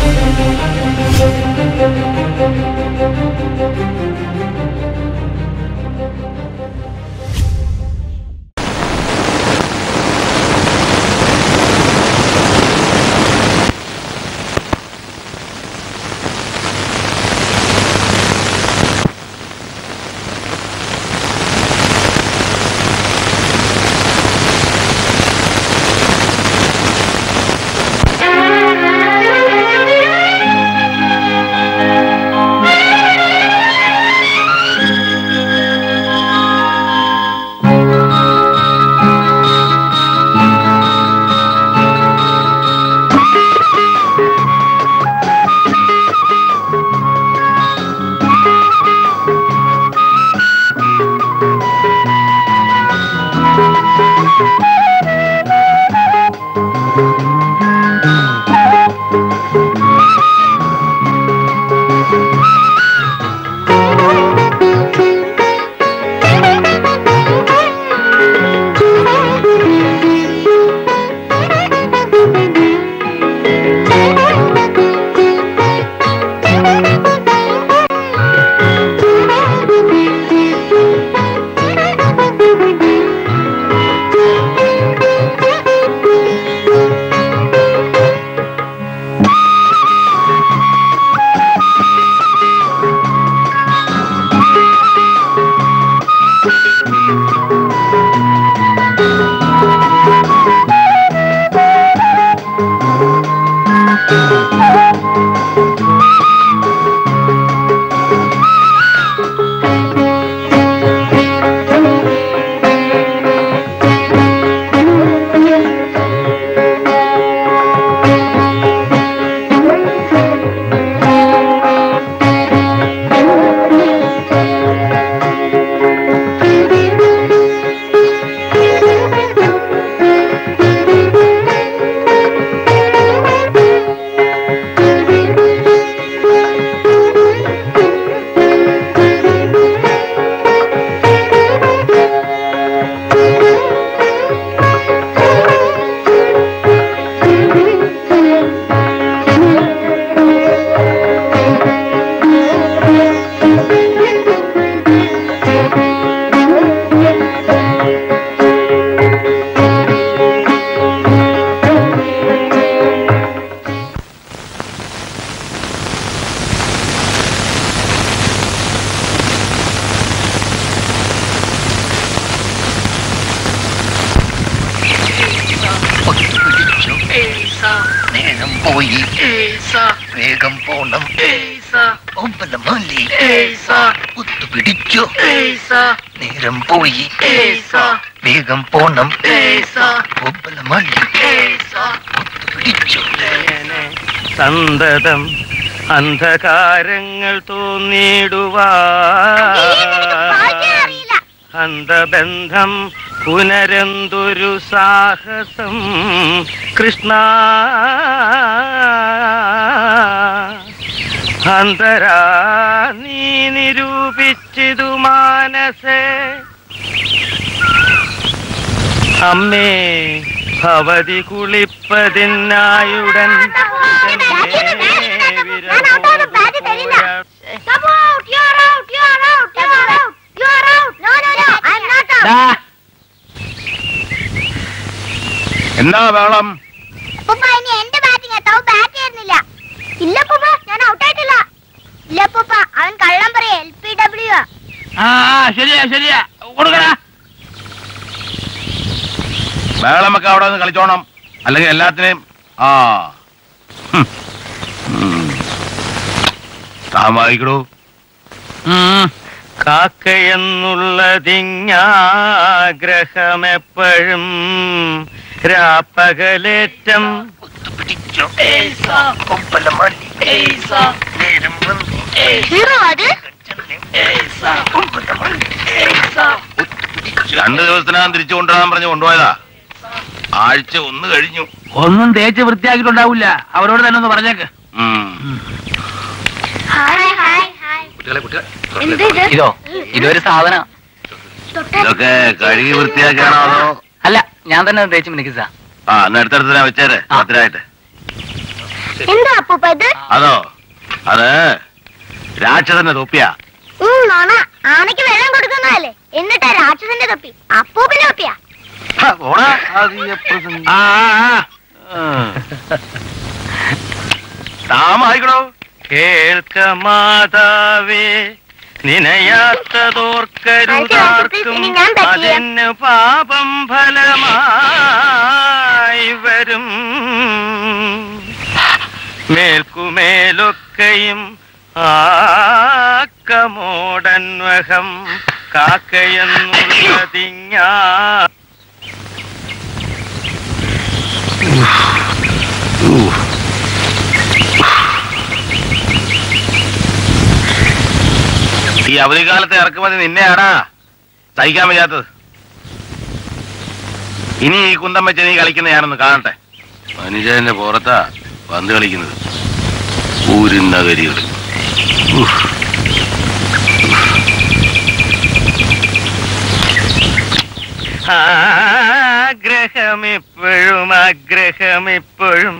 നേരം പോയി വേഗം പോണം ഒമ്പലമാലി ഒത്തുപിടിച്ചോ നേരം പോയി വേഗം പോണം ഒമ്പലമാലി ഒത്തുപിടിച്ചോ സന്തതം അന്ധകാരങ്ങൾ തോന്നിടുവാ അന്ധബന്ധം പുനരെന്തൊരു സാഹസം കൃഷ്ണ അന്തരാ നീ നിരൂപിച്ചിതു മാനസേ അമ്മേ ഭവതി കുളിപ്പതിനായുടൻ എന്നാ വേളം അപ്പൂപ്പ ഇനി എന്റെ ബാറ്റിംഗ് തൗ ബാറ്റ് ചെയ്യുന്നില്ല ഇല്ല അപ്പൂപ്പ ഞാൻ ഔട്ടായിട്ടില്ല ഇല്ല അപ്പൂപ്പ അവൻ കള്ളം പറയാ എൽ പി ഡബ്ല്യു ആ ശരിയാ ശരിയാ കൊടുക്കടാ വേളമൊക്കെ അവിടെ നിന്ന് കളിച്ചോണം അല്ലെങ്കിൽ എല്ലാത്തിനെയും ആ ഹും. ഉം. താൻ വായിക്കടൂ കാക്കയെന്നുള്ളതിങ്ങാഗ്രഹമെപ്പോഴും രാപ്പകലേറ്റം ഒത്തുപിടിച്ചോ ഒമ്പലമാലി നേരം വന്നു ഹീറോ അത് ഒമ്പലമാലി രണ്ടു ദിവസത്തിനകം തിരിച്ചു കൊണ്ടുവരാൻ പറഞ്ഞ് കൊണ്ടുപോയതാ ആഴ്ച ഒന്ന് കഴിഞ്ഞു ഒന്നും തേച്ച് വൃത്തിയാക്കിയിട്ടുണ്ടാവില്ല അവരോട് തന്നെ ഒന്ന് പറഞ്ഞേക്ക് ഉം. ഹായ് ഹായ് ഹായ് എന്ത് ഇത് ഇതോ ഇതൊരു സാധന ഇതൊക്കെ കഴുകി വൃത്തിയാക്കിയാണോ അതോ അല്ല ഞാൻ തന്നെ തേച്ച് മിനിക്ക് സാ ആ എന്നാ അടുത്തടുത്ത് ഞാൻ വെച്ചേരെ പത്തിനായിട്ട് എന്താ അപ്പൂപ്പ ഇത് അതോ അത് രാക്ഷസന്റെ തൊപ്പിയാ ഉം, നോണ ആനയ്ക്ക് വെള്ളം കൊടുക്കുന്നതല്ലേ എന്നിട്ടാ രാക്ഷസന്റെ തൊപ്പി അപ്പൂപ്പിന്റെ തൊപ്പിയാ ഹ, ഓടാ, ആദിയപ്രസംഗം. ആ ആ, ആ. താമായിക്കണോ കേൾക്ക മാതാവേ നിനയാത്തതോർക്കരുതാർക്കും ഇനി ഞാൻ പറ്റിയ- അതിന് പാപം ഫലമായി വരും മേൽക്കുമേലൊക്കെയും ആക്കമോടന്വഹം കാക്കയെന്നുള്ളതിഞ്ഞാ ഈ അവധിക്കാലത്തെ ഇറക്കുമതി നിന്നെയാടാ സഹിക്കാൻ വയ്യാത്തത് ഇനി ഈ കുന്തം വെച്ച് നീ കളിക്കുന്ന ഞാനൊന്ന് കാണട്ടെ മനുഷ്യന്റെ പുറത്താ പന്ത് കളിക്കുന്നത് ഊരുന്നകരികൾ ആഗ്രഹമിപ്പോഴും ആഗ്രഹമിപ്പോഴും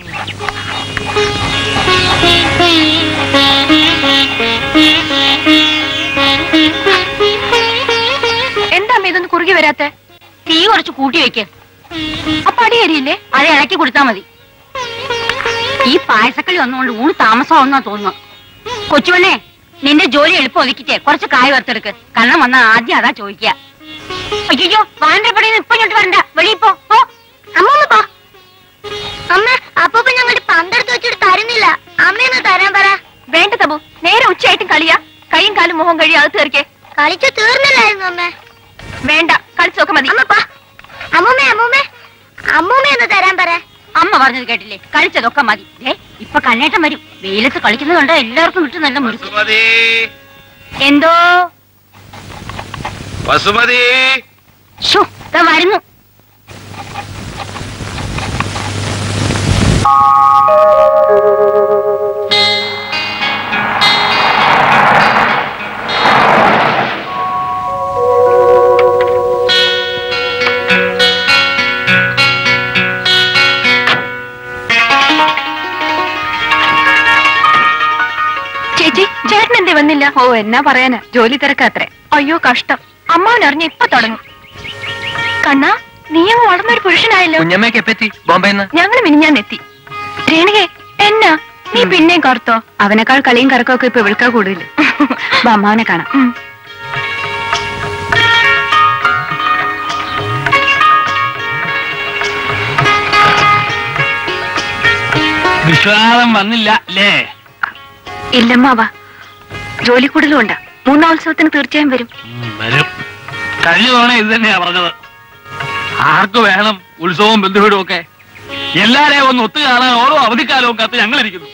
എന്താ അമ്മ ഇതൊന്ന് കുറുകി വരാത്തെ തീ കുറച്ച് കൂട്ടി വെക്ക് അപ്പൊ അടി കരിയില്ലേ അത് ഇളക്കി കൊടുത്താ മതി ഈ പായസക്കളി വന്നുകൊണ്ട് ഊണ് താമസമാവുന്നാ തോന്നുന്നു കൊച്ചുവണ്ണേ നിന്റെ ജോലി എളുപ്പം ഒതുക്കിട്ടേ കുറച്ച് കായ് വറുത്തെടുക്ക് കണ്ണം വന്നാ ആദ്യം അതാ ചോദിക്കുക അയ്യോ വാണ്ടപ്പടിയിൽ ഇപ്പൊ ഇങ്ങോട്ട് വരണ്ട വെളിയിൽ പോ പോ. അമ്മ പോ അമ്മ അപ്പൂപ്പ ഞങ്ങളുടെ പന്തെടുത്ത് വെച്ചിട്ട് തരുന്നില്ല അമ്മയൊന്ന് തരാൻ പറ വേണ്ട തബു നേരെ ഉച്ചയായിട്ടും കളിയാ കൈയും കാലും മുഖം കഴിയും അകത്ത് കയറിക്കേ കളിച്ചു തീർന്നില്ലായിരുന്നു അമ്മ വേണ്ട കളിച്ചൊക്കെ മതി അമ്മ പോ അമ്മൂമ്മേ അമ്മൂമ്മേ അമ്മൂമ്മ ഒന്ന് തരാൻ പറ അമ്മ പറഞ്ഞത് കേട്ടില്ലേ കളിച്ചതൊക്കെ മതി ഏ ഇപ്പൊ കണ്ണേട്ടം വരും വെയിലത്ത് കളിക്കുന്നത് കണ്ട എല്ലാവർക്കും കിട്ടും നല്ല മുറുക്ക് വസുമതി എന്തോ വസുമതി ഷോ ദാ വരുന്നു ചേച്ചി ചേട്ടൻ എന്തേ വന്നില്ല ഓ എന്നാ പറയാനാ ജോലി തിരക്കാത്രേ അയ്യോ കഷ്ടം അമ്മാവൻ അറിഞ്ഞ ഇപ്പൊ തുടങ്ങും കണ്ണാ നീ അങ്ങ് വളർന്നൊരു പുരുഷനായല്ലോ കുഞ്ഞമ്മയൊക്കെ എപ്പെത്തി ബോംബെന്ന് ഞങ്ങൾ മിനിഞ്ഞാന്നെത്തി രേണുകെ എന്നാ നീ പിന്നെയും കറുത്തോ അവനേക്കാൾ കളിയും കറക്കമൊക്കെ ഇപ്പൊ വിളിക്കാ കൂടുതൽ അമ്മാവനെ കാണാം വിശ്വാസം വന്നില്ല അല്ലേ ഇല്ലമ്മാവാ ജോലി കൂടുതലും ഉണ്ടാ മൂന്നാത്സവത്തിന് തീർച്ചയായും വരും വരും കഴിഞ്ഞ തവണ ഇത് തന്നെയാ പറഞ്ഞത് ആർക്ക് വേണം ഉത്സവവും ബന്ധുവീടും ഒക്കെ എല്ലാരെയും ഒന്ന് ഒത്തു കാണാൻ ഓരോ അവധിക്കാലവും കത്ത് ഞങ്ങളിരിക്കുന്നു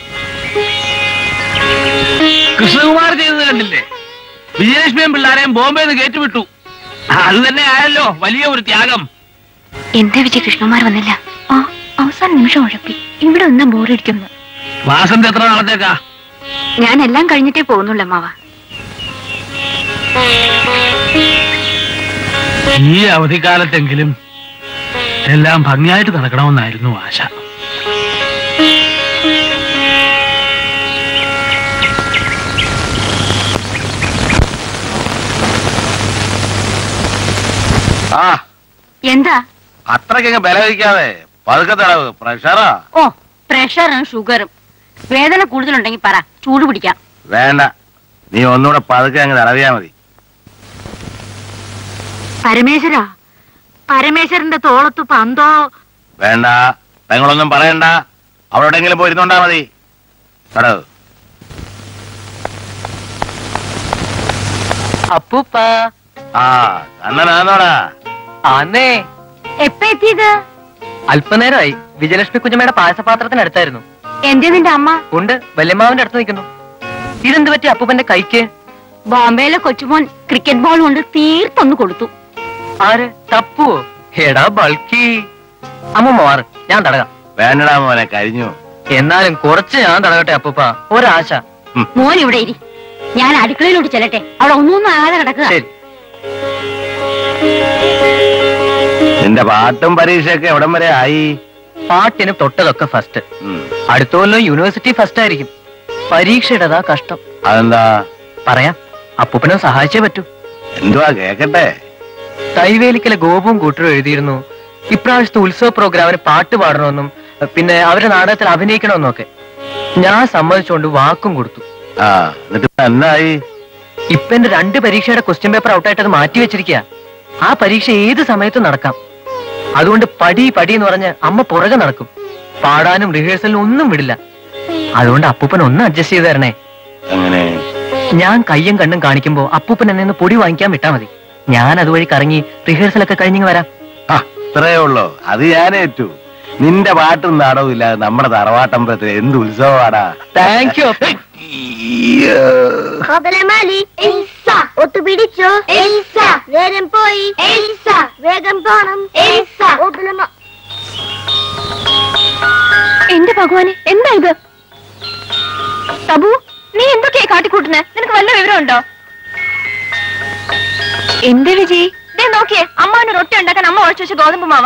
കൃഷ്ണകുമാർ ചെയ്തത് കണ്ടില്ലേ വിജയലക്ഷ്മിയും പിള്ളാരെയും ബോംബെന്ന് കയറ്റിവിട്ടു അത് തന്നെ ആയല്ലോ വലിയ ഒരു ത്യാഗം എന്റെ വിജയ കൃഷ്ണകുമാർ വന്നില്ല ആ അവസാന നിമിഷം ഉഴപ്പി ഇവിടെ ഒന്നും ബോറടിക്കുന്നു വാസന്തി എത്ര നാളത്തേക്കാ ഞാൻ എല്ലാം കഴിഞ്ഞിട്ടേ പോകുന്നുള്ളൂ അമ്മാവ ഈ അവധിക്കാലത്തെങ്കിലും എല്ലാം ഭംഗിയായിട്ട് നടക്കണമെന്നായിരുന്നു ആശ ആ എന്താ അത്രയ്ക്കങ്ങ് ബലവഹിക്കാതെ പതുക്കെ തടവ് പ്രഷറാ ഓ പ്രഷറും ഷുഗറും വേദന കൂടുതലുണ്ടെങ്കിൽ പറ ചൂട് പിടിക്കാം വേണ്ട നീ ഒന്നുകൂടെ പതുക്കെ അങ്ങ് തടവിയാ മതി പരമേശ്വര പരമേശ്വരന്റെ തോളത്ത് പന്തോ വേണ്ട പെങ്ങളൊന്നും പറയണ്ട അവളോടെങ്കിലും പോയിരുന്നോണ്ടാ മതി തടവ് അപ്പൂപ്പ ആ കണ്ണനാന്നോടാ ആന്നേ എപ്പ എത്തിയത് അല്പനേരമായി വിജയലക്ഷ്മി കുഞ്ഞമ്മയുടെ പായസപാത്രത്തിനടുത്തായിരുന്നു എന്റെ നിന്റെ അമ്മ ഉണ്ട് വല്യമ്മാവിന്റെ അടുത്ത് നിൽക്കുന്നു ഇതെന്ത് പറ്റി അപ്പൂപ്പന്റെ കൈക്ക് ബോംബെയിലെ കൊച്ചുമോൻ ക്രിക്കറ്റ് ബോൾ കൊണ്ട് തീർത്തൊന്ന് കൊടുത്തു ആര് തപ്പുവോ എടാ ബൾക്കി അമ്മ മാറ് ഞാൻ തടകാം വേണ്ടടാ മോനെ കരിഞ്ഞു എന്നാലും കുറച്ച് ഞാൻ തടകട്ടെ അപ്പൂപ്പ ഒരാശ മോൻ ഇവിടെ ഇരി ഞാൻ അടുക്കളയിലോട്ട് ചെല്ലട്ടെ അവിടെ ഒന്നൊന്നും ആകാതെ കിടക്കുക ശരി നിന്റെ പാട്ടും പരീക്ഷയൊക്കെ എവിടം വരെ ആയി പാട്ടിന് തൊട്ടതൊക്കെ ഫസ്റ്റ് ഉം. അടുത്ത കൊല്ലം യൂണിവേഴ്സിറ്റി ഫസ്റ്റ് ആയിരിക്കും പരീക്ഷയുടേതാ കഷ്ടം അതെന്താ പറയാം അപ്പൂപ്പനെ സഹായിച്ചേ പറ്റൂ എന്തുവാ കേക്കട്ടെ തൈവേലിക്കലെ ഗോപുവും കൂട്ടരും എഴുതിയിരുന്നു ഇപ്രാവശ്യത്തെ ഉത്സവ പ്രോഗ്രാമിന് പാട്ട് പാടണമെന്നും പിന്നെ അവരുടെ നാടകത്തിൽ അഭിനയിക്കണമെന്നും ഒക്കെ ഞാൻ സമ്മതിച്ചുകൊണ്ട് വാക്കും കൊടുത്തു ആ എന്നിട്ട് ഇപ്പൊ എന്തായി ഇപ്പൊ എന്റെ രണ്ട് പരീക്ഷയുടെ ക്വസ്റ്റ്യൻ പേപ്പർ ഔട്ടായിട്ട് അത് മാറ്റി വെച്ചിരിക്കുക ആ പരീക്ഷ ഏത് സമയത്തും നടക്കാം അതുകൊണ്ട് പടി പടി എന്ന് പറഞ്ഞ് അമ്മ പുറകെ നടക്കും പാടാനും റിഹേഴ്സലിനും ഒന്നും വിടില്ല അതുകൊണ്ട് അപ്പൂപ്പൻ ഒന്ന് അഡ്ജസ്റ്റ് ചെയ്ത് തരണേ അങ്ങനെ ഞാൻ കയ്യും കണ്ണും കാണിക്കുമ്പോ അപ്പൂപ്പൻ എന്നെ ഒന്ന് പൊടി വാങ്ങിക്കാൻ വിട്ടാ മതി ഞാൻ അതുവഴി കറങ്ങി റിഹേഴ്സലൊക്കെ കഴിഞ്ഞിങ്ങ് വരാം ആ ഇത്രയേ ഉള്ളൂ അത് ഞാൻ ഏറ്റു നിന്റെ പാട്ടും നാടകവും ഇല്ലാതെ നമ്മുടെ തറവാട്ടമ്പലത്തിൽ എന്ത് ഉത്സവമാടാ താങ്ക് യു കോതലമാലി എൽസ ഒത്തു പിടിച്ചോ എൽസ നേരം പോയി എൽസ വേഗം പോണം എൽസ കോതലമ എന്റെ ഭഗവാനെ എന്താ ഇത് തബു നീ എന്തൊക്കെയാ കാട്ടിക്കൂട്ടുന്നെ നിനക്ക് വല്ല വിവരമുണ്ടോ എന്ത് വിജയ് ദേ നോക്കിയേ അമ്മാവിന് റൊട്ടി ഉണ്ടാക്കാൻ അമ്മ ഉഴച്ചു വെച്ച ഗോതമ്പ് മാവ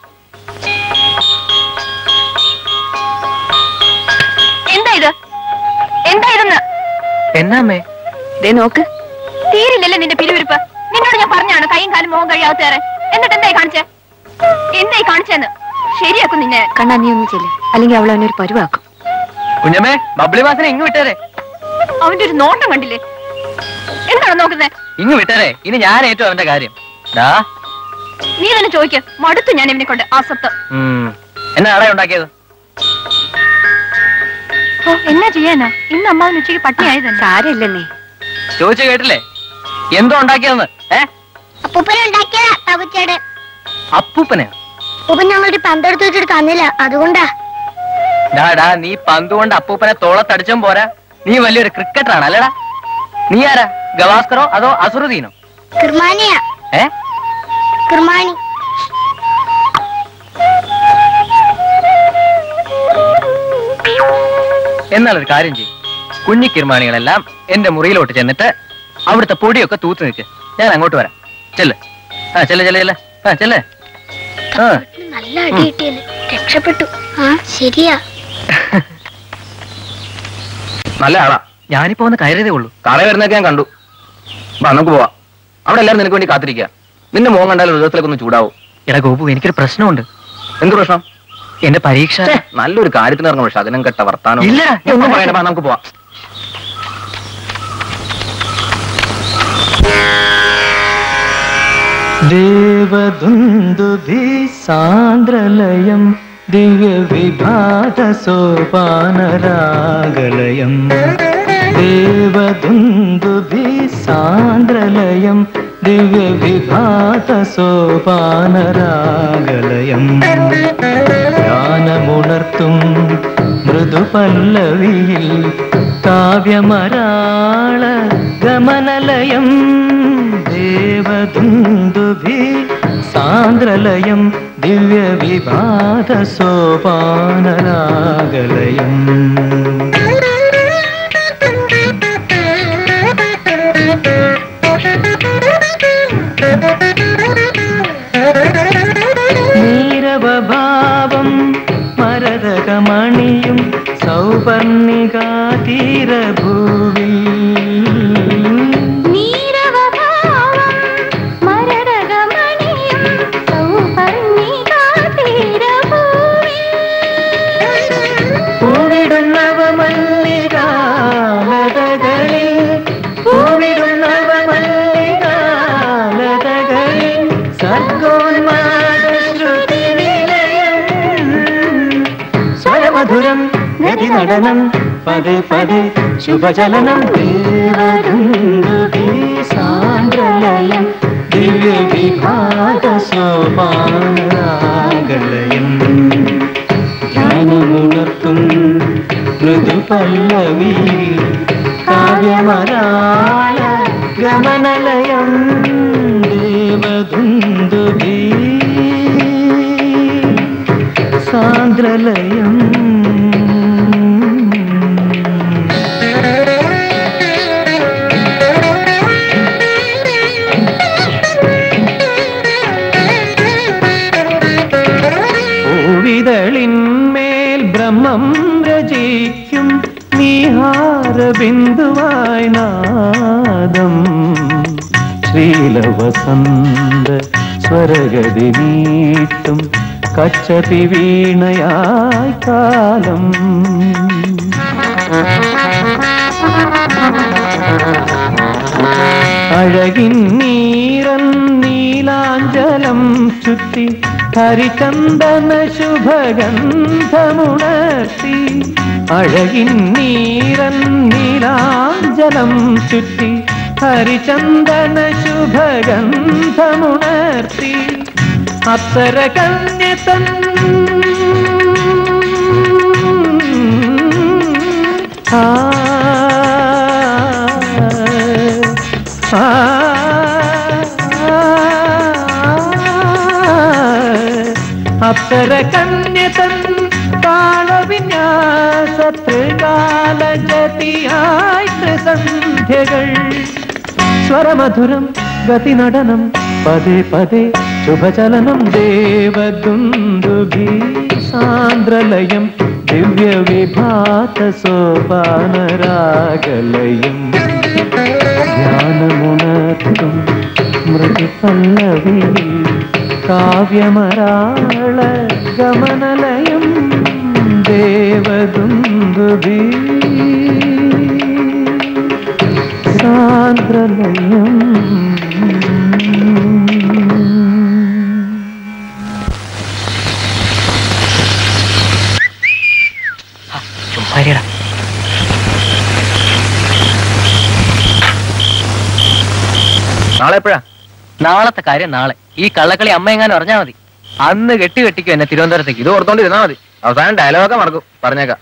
എന്താ ഇത് എന്താ ഇതെന്ന് എന്നാമ്മേ ദേ നോക്ക് തീരില്ലല്ലേ നിന്റെ പിരിവിരിപ്പ് നിന്നോട് ഞാൻ പറഞ്ഞാണ് കൈയും കാലും മുഖം കഴിയാത്ത തരാൻ എന്നിട്ട് എന്തായി കാണിച്ചേ എന്തായി കാണിച്ചെന്ന് ശരിയാക്കും നിന്നെ കണ്ണാ നീ ഒന്ന് ചെല്ല് അല്ലെങ്കിൽ അവൾ അവനൊരു പരുവാക്കും കുഞ്ഞമ്മേ ബബ്ലി മാസിനെ ഇങ്ങ് വിട്ടേരെ അവന്റെ ഒരു നോട്ടം കണ്ടില്ലേ എന്താണ് നോക്കുന്നേ ഇങ്ങ് വിട്ടേരെ ഇനി ഞാൻ ഏറ്റു അവന്റെ കാര്യം ദാ നീ തന്നെ ചോദിക്ക മടുത്തു ഞാൻ ഇവനെ കൊണ്ട് ആ സത്ത് ഉം. എന്നാ അട ഉണ്ടാക്കിയത് ഓ എന്നാ ചെയ്യാനാ ഇന്ന് അമ്മാവൻ ഉച്ചയ്ക്ക് പട്ടിണിയായത് തന്നെ സാരമില്ലെന്നേ ചോദിച്ചു കേട്ടില്ലേ എന്തോ ഉണ്ടാക്കിയതെന്ന് ഏ അപ്പൂപ്പന ഉണ്ടാക്കിയതാ തപുച്ചേട് അപ്പൂപ്പനെ അപ്പൂപ്പൻ ഞങ്ങളൊരു പന്തെടുത്ത് വെച്ചിട്ട് തന്നില്ല അതുകൊണ്ടാ ഡാ ഡാ നീ പന്തുകൊണ്ട് അപ്പൂപ്പനെ തോളത്തടിച്ചും പോരാ നീ വലിയൊരു ക്രിക്കറ്ററാണ് അല്ലടാ നീ ആരാ ഗവാസ്കറോ അതോ അസുറുദ്ദീനോ കിർമാനിയാ ഏ കിർമാണി എന്നാലൊരു കാര്യം ചെയ്യും കുഞ്ഞി കിർമാണികളെല്ലാം എന്റെ മുറിയിലോട്ട് ചെന്നിട്ട് അവിടുത്തെ പൊടിയൊക്കെ തൂത്ത് നിൽക്ക് ഞാൻ അങ്ങോട്ട് വരാം ചെല്ല് ആ ചെല്ല് ചെല്ല് ചെല്ല് ആ ചെല്ല് ആ നല്ല അടി കിട്ടിയല്ലേ രക്ഷപ്പെട്ടു ആ ശരിയാ നല്ല ആളാ ഞാനിപ്പോ ഒന്ന് കയറിയതേ ഉള്ളൂ കാളെ വരുന്നൊക്കെ ഞാൻ കണ്ടു വാ നമുക്ക് പോവാം അവിടെ എല്ലാവരും നിനക്ക് വേണ്ടി കാത്തിരിക്കുക നിന്റെ മോൻ കണ്ടാൽ ഹൃദയത്തിലേക്ക് ഒന്ന് ചൂടാവും എടാ ഗോപു എനിക്കൊരു പ്രശ്നമുണ്ട് എന്ത് പ്രശ്നം എന്റെ പരീക്ഷ ഛേ, നല്ലൊരു കാര്യത്തിന് ഇറങ്ങും പക്ഷെ അതിനും കെട്ട വർത്താനം ഇല്ല, നീ ഒന്നും പറയണ്ട വാ, നമുക്ക് പോവാം ദേവദുന്ദുഭി സാന്ദ്രലയം ദിവ്യവിഭാത സോപാനരാഗലയം ദേവദുന്ദുഭി സാന്ദ്രലയം ദിവ്യവിഭാത സോപാനരാഗലയം ജ്ഞാനമുണർത്തും മൃദുപല്ലവിയിൽ കാവ്യമരാള ഗമനലയം ദേവദുന്ദുഭി സാന്ദ്രലയം ദിവ്യവിഭാത സോപാനരാഗലയം നീരവഭാവം മരതകമണിയും സൗപർണികാതീരഭൂവിൽ പൂവിടുന്നവ മല്ലികാലതകളിൽ പൂവിടുന്നവ മല്ലികാലതകളിൽ സർഗോന്മാദ ശ്രുതി നിലയം സ്വരമധുരം നദി നടനം പദേ പദേ ശുഭചലനം ദേവദുന്ദുഭി സാന്ദ്രലയം ദിവ്യവിഭാഗ സോപാനരാഗലയം ജ്ഞാനമുണർത്തും മൃദുപല്ലവി കാവ്യമരാള ഗമനലയം ദേവദുന്ദുഭി സാന്ദ്രലയം പൂവിതളിൻ ബിന്ദുവായി നാദം ശ്രീലവസന്ത സ്വരഗതി നീട്ടും കച്ചതി വീണയായി കാലം അഴകിൻ നീരൻ നീലാഞ്ചലം ചുറ്റി ഹരിചന്ദന ശുഭഗന്ധമുണർത്തി അഴകിൻ നീരൻ നീലാഞ്ചലം ചുറ്റി ഹരിചന്ദന ശുഭഗന്ധമുണർത്തി അപ്സര കന്യതൻ ആ ആ അപ്സര കന്യതൻ താളവിന്യാസ ത്രികാലജതിയായി ത്രിസന്ധ്യകൾ സ്വരമധുരം ഗതിനടനം പദേ പദേ ശുഭചലനം ദേവദുന്ദുഭി സാന്ദ്രലയം ദിവ്യവിഭാത സോപാനരാഗലയം ധ്യാനമുണർത്തും മൃദുപല്ലവി കാവ്യമരാള ഗമനലയം ദേവദുന്ദുഭി സാന്ദ്രലയം ചുമ്മാരിയടാ നാളെ എപ്പോഴാ നാളത്തെ കാര്യം നാളെ ഈ കള്ളക്കളി അമ്മ എങ്ങാനും അറിഞ്ഞാ മതി അന്ന് കെട്ടി കെട്ടിക്കും എന്നെ തിരുവനന്തപുരത്തേക്ക് ഇത് ഓർത്തോണ്ട് ഇരുന്നാ മതി അവസാനം ഡയലോഗൊക്കെ മറക്കും പറഞ്ഞേക്കാം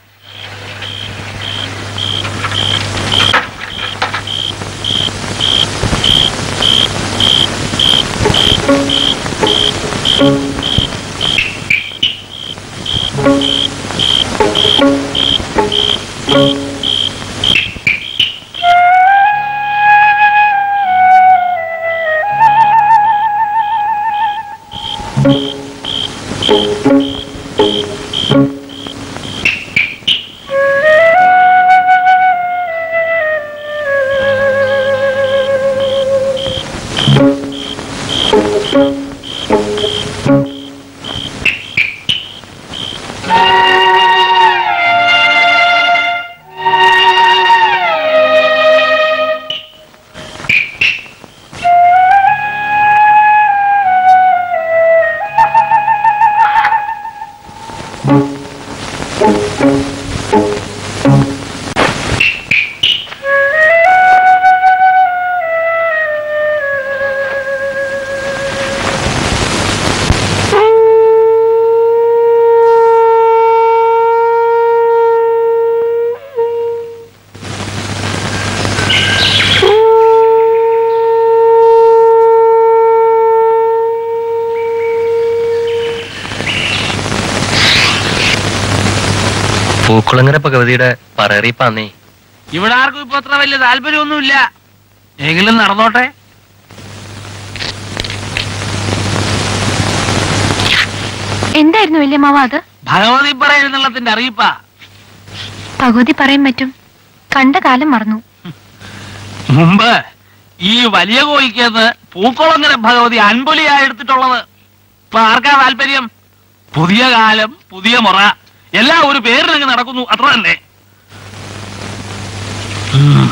പൂക്കുളങ്ങര ഭഗവതിയുടെ പറയറിയിപ്പാന്നേ ഇവിടെ ആർക്കും ഇപ്പൊ അത്ര വലിയ താല്പര്യമൊന്നുമില്ല എങ്കിലും നടന്നോട്ടെ എന്തായിരുന്നു വല്യമ്മാവ അത് ഭഗവതി പറയുന്നതിന്റെ അറിയിപ്പാ ഭഗവതി പറയും പറ്റും കണ്ട കാലം മറന്നു മുമ്പ് ഈ വലിയ കോയിക്കന്ന് പൂക്കുളങ്ങര ഭഗവതി അൻപൊലിയാ എടുത്തിട്ടുള്ളത് ഇപ്പൊ ആർക്കാ താല്പര്യം പുതിയ കാലം പുതിയ മുറ എല്ലാം ഒരു പേരിലങ്ങ് നടക്കുന്നു അത്ര തന്നെ ഉം.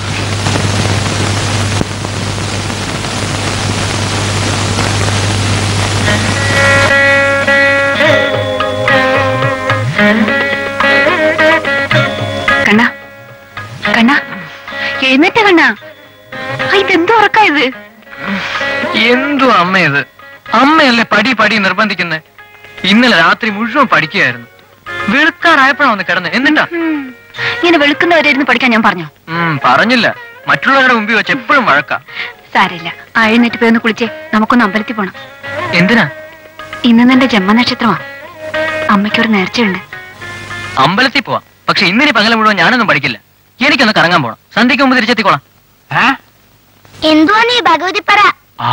കണ്ണ കണ്ണ എഴുന്നേറ്റ കണ്ണ ഇതെന്തോ ഉറക്കാ ഇത് എന്തു അമ്മ ഇത് അമ്മയല്ലേ പടി പടി നിർബന്ധിക്കുന്നത് ഇന്നലെ രാത്രി മുഴുവൻ പഠിക്കുകയായിരുന്നു വെളുക്കാറായപ്പോഴാ ഒന്ന് കിടന്ന് എന്നിട്ടാ ഉം. ഇങ്ങനെ വെളുക്കുന്നവരായിരുന്നു പഠിക്കാൻ ഞാൻ പറഞ്ഞു ഉം പറഞ്ഞില്ല മറ്റുള്ളവരുടെ മുമ്പിൽ വെച്ച് എപ്പോഴും വഴക്കാ സാരില്ല ആ എഴുന്നേറ്റ് പോയി ഒന്ന് കുളിച്ചേ നമുക്കൊന്ന് അമ്പലത്തിൽ പോണം എന്തിനാ ഇന്ന് നിന്റെ ജന്മനക്ഷത്രമാ അമ്മയ്ക്കൊരു നേർച്ചയുണ്ട് അമ്പലത്തിൽ പോവാം പക്ഷെ ഇന്നിനി പകല മുഴുവൻ ഞാനൊന്നും പഠിക്കില്ല എനിക്കൊന്ന് കറങ്ങാൻ പോണം സന്ധ്യയ്ക്ക് മുമ്പ് തിരിച്ചെത്തിക്കോളാം ഏ? എന്തുവാ നീ ഭഗവതി പറ ആ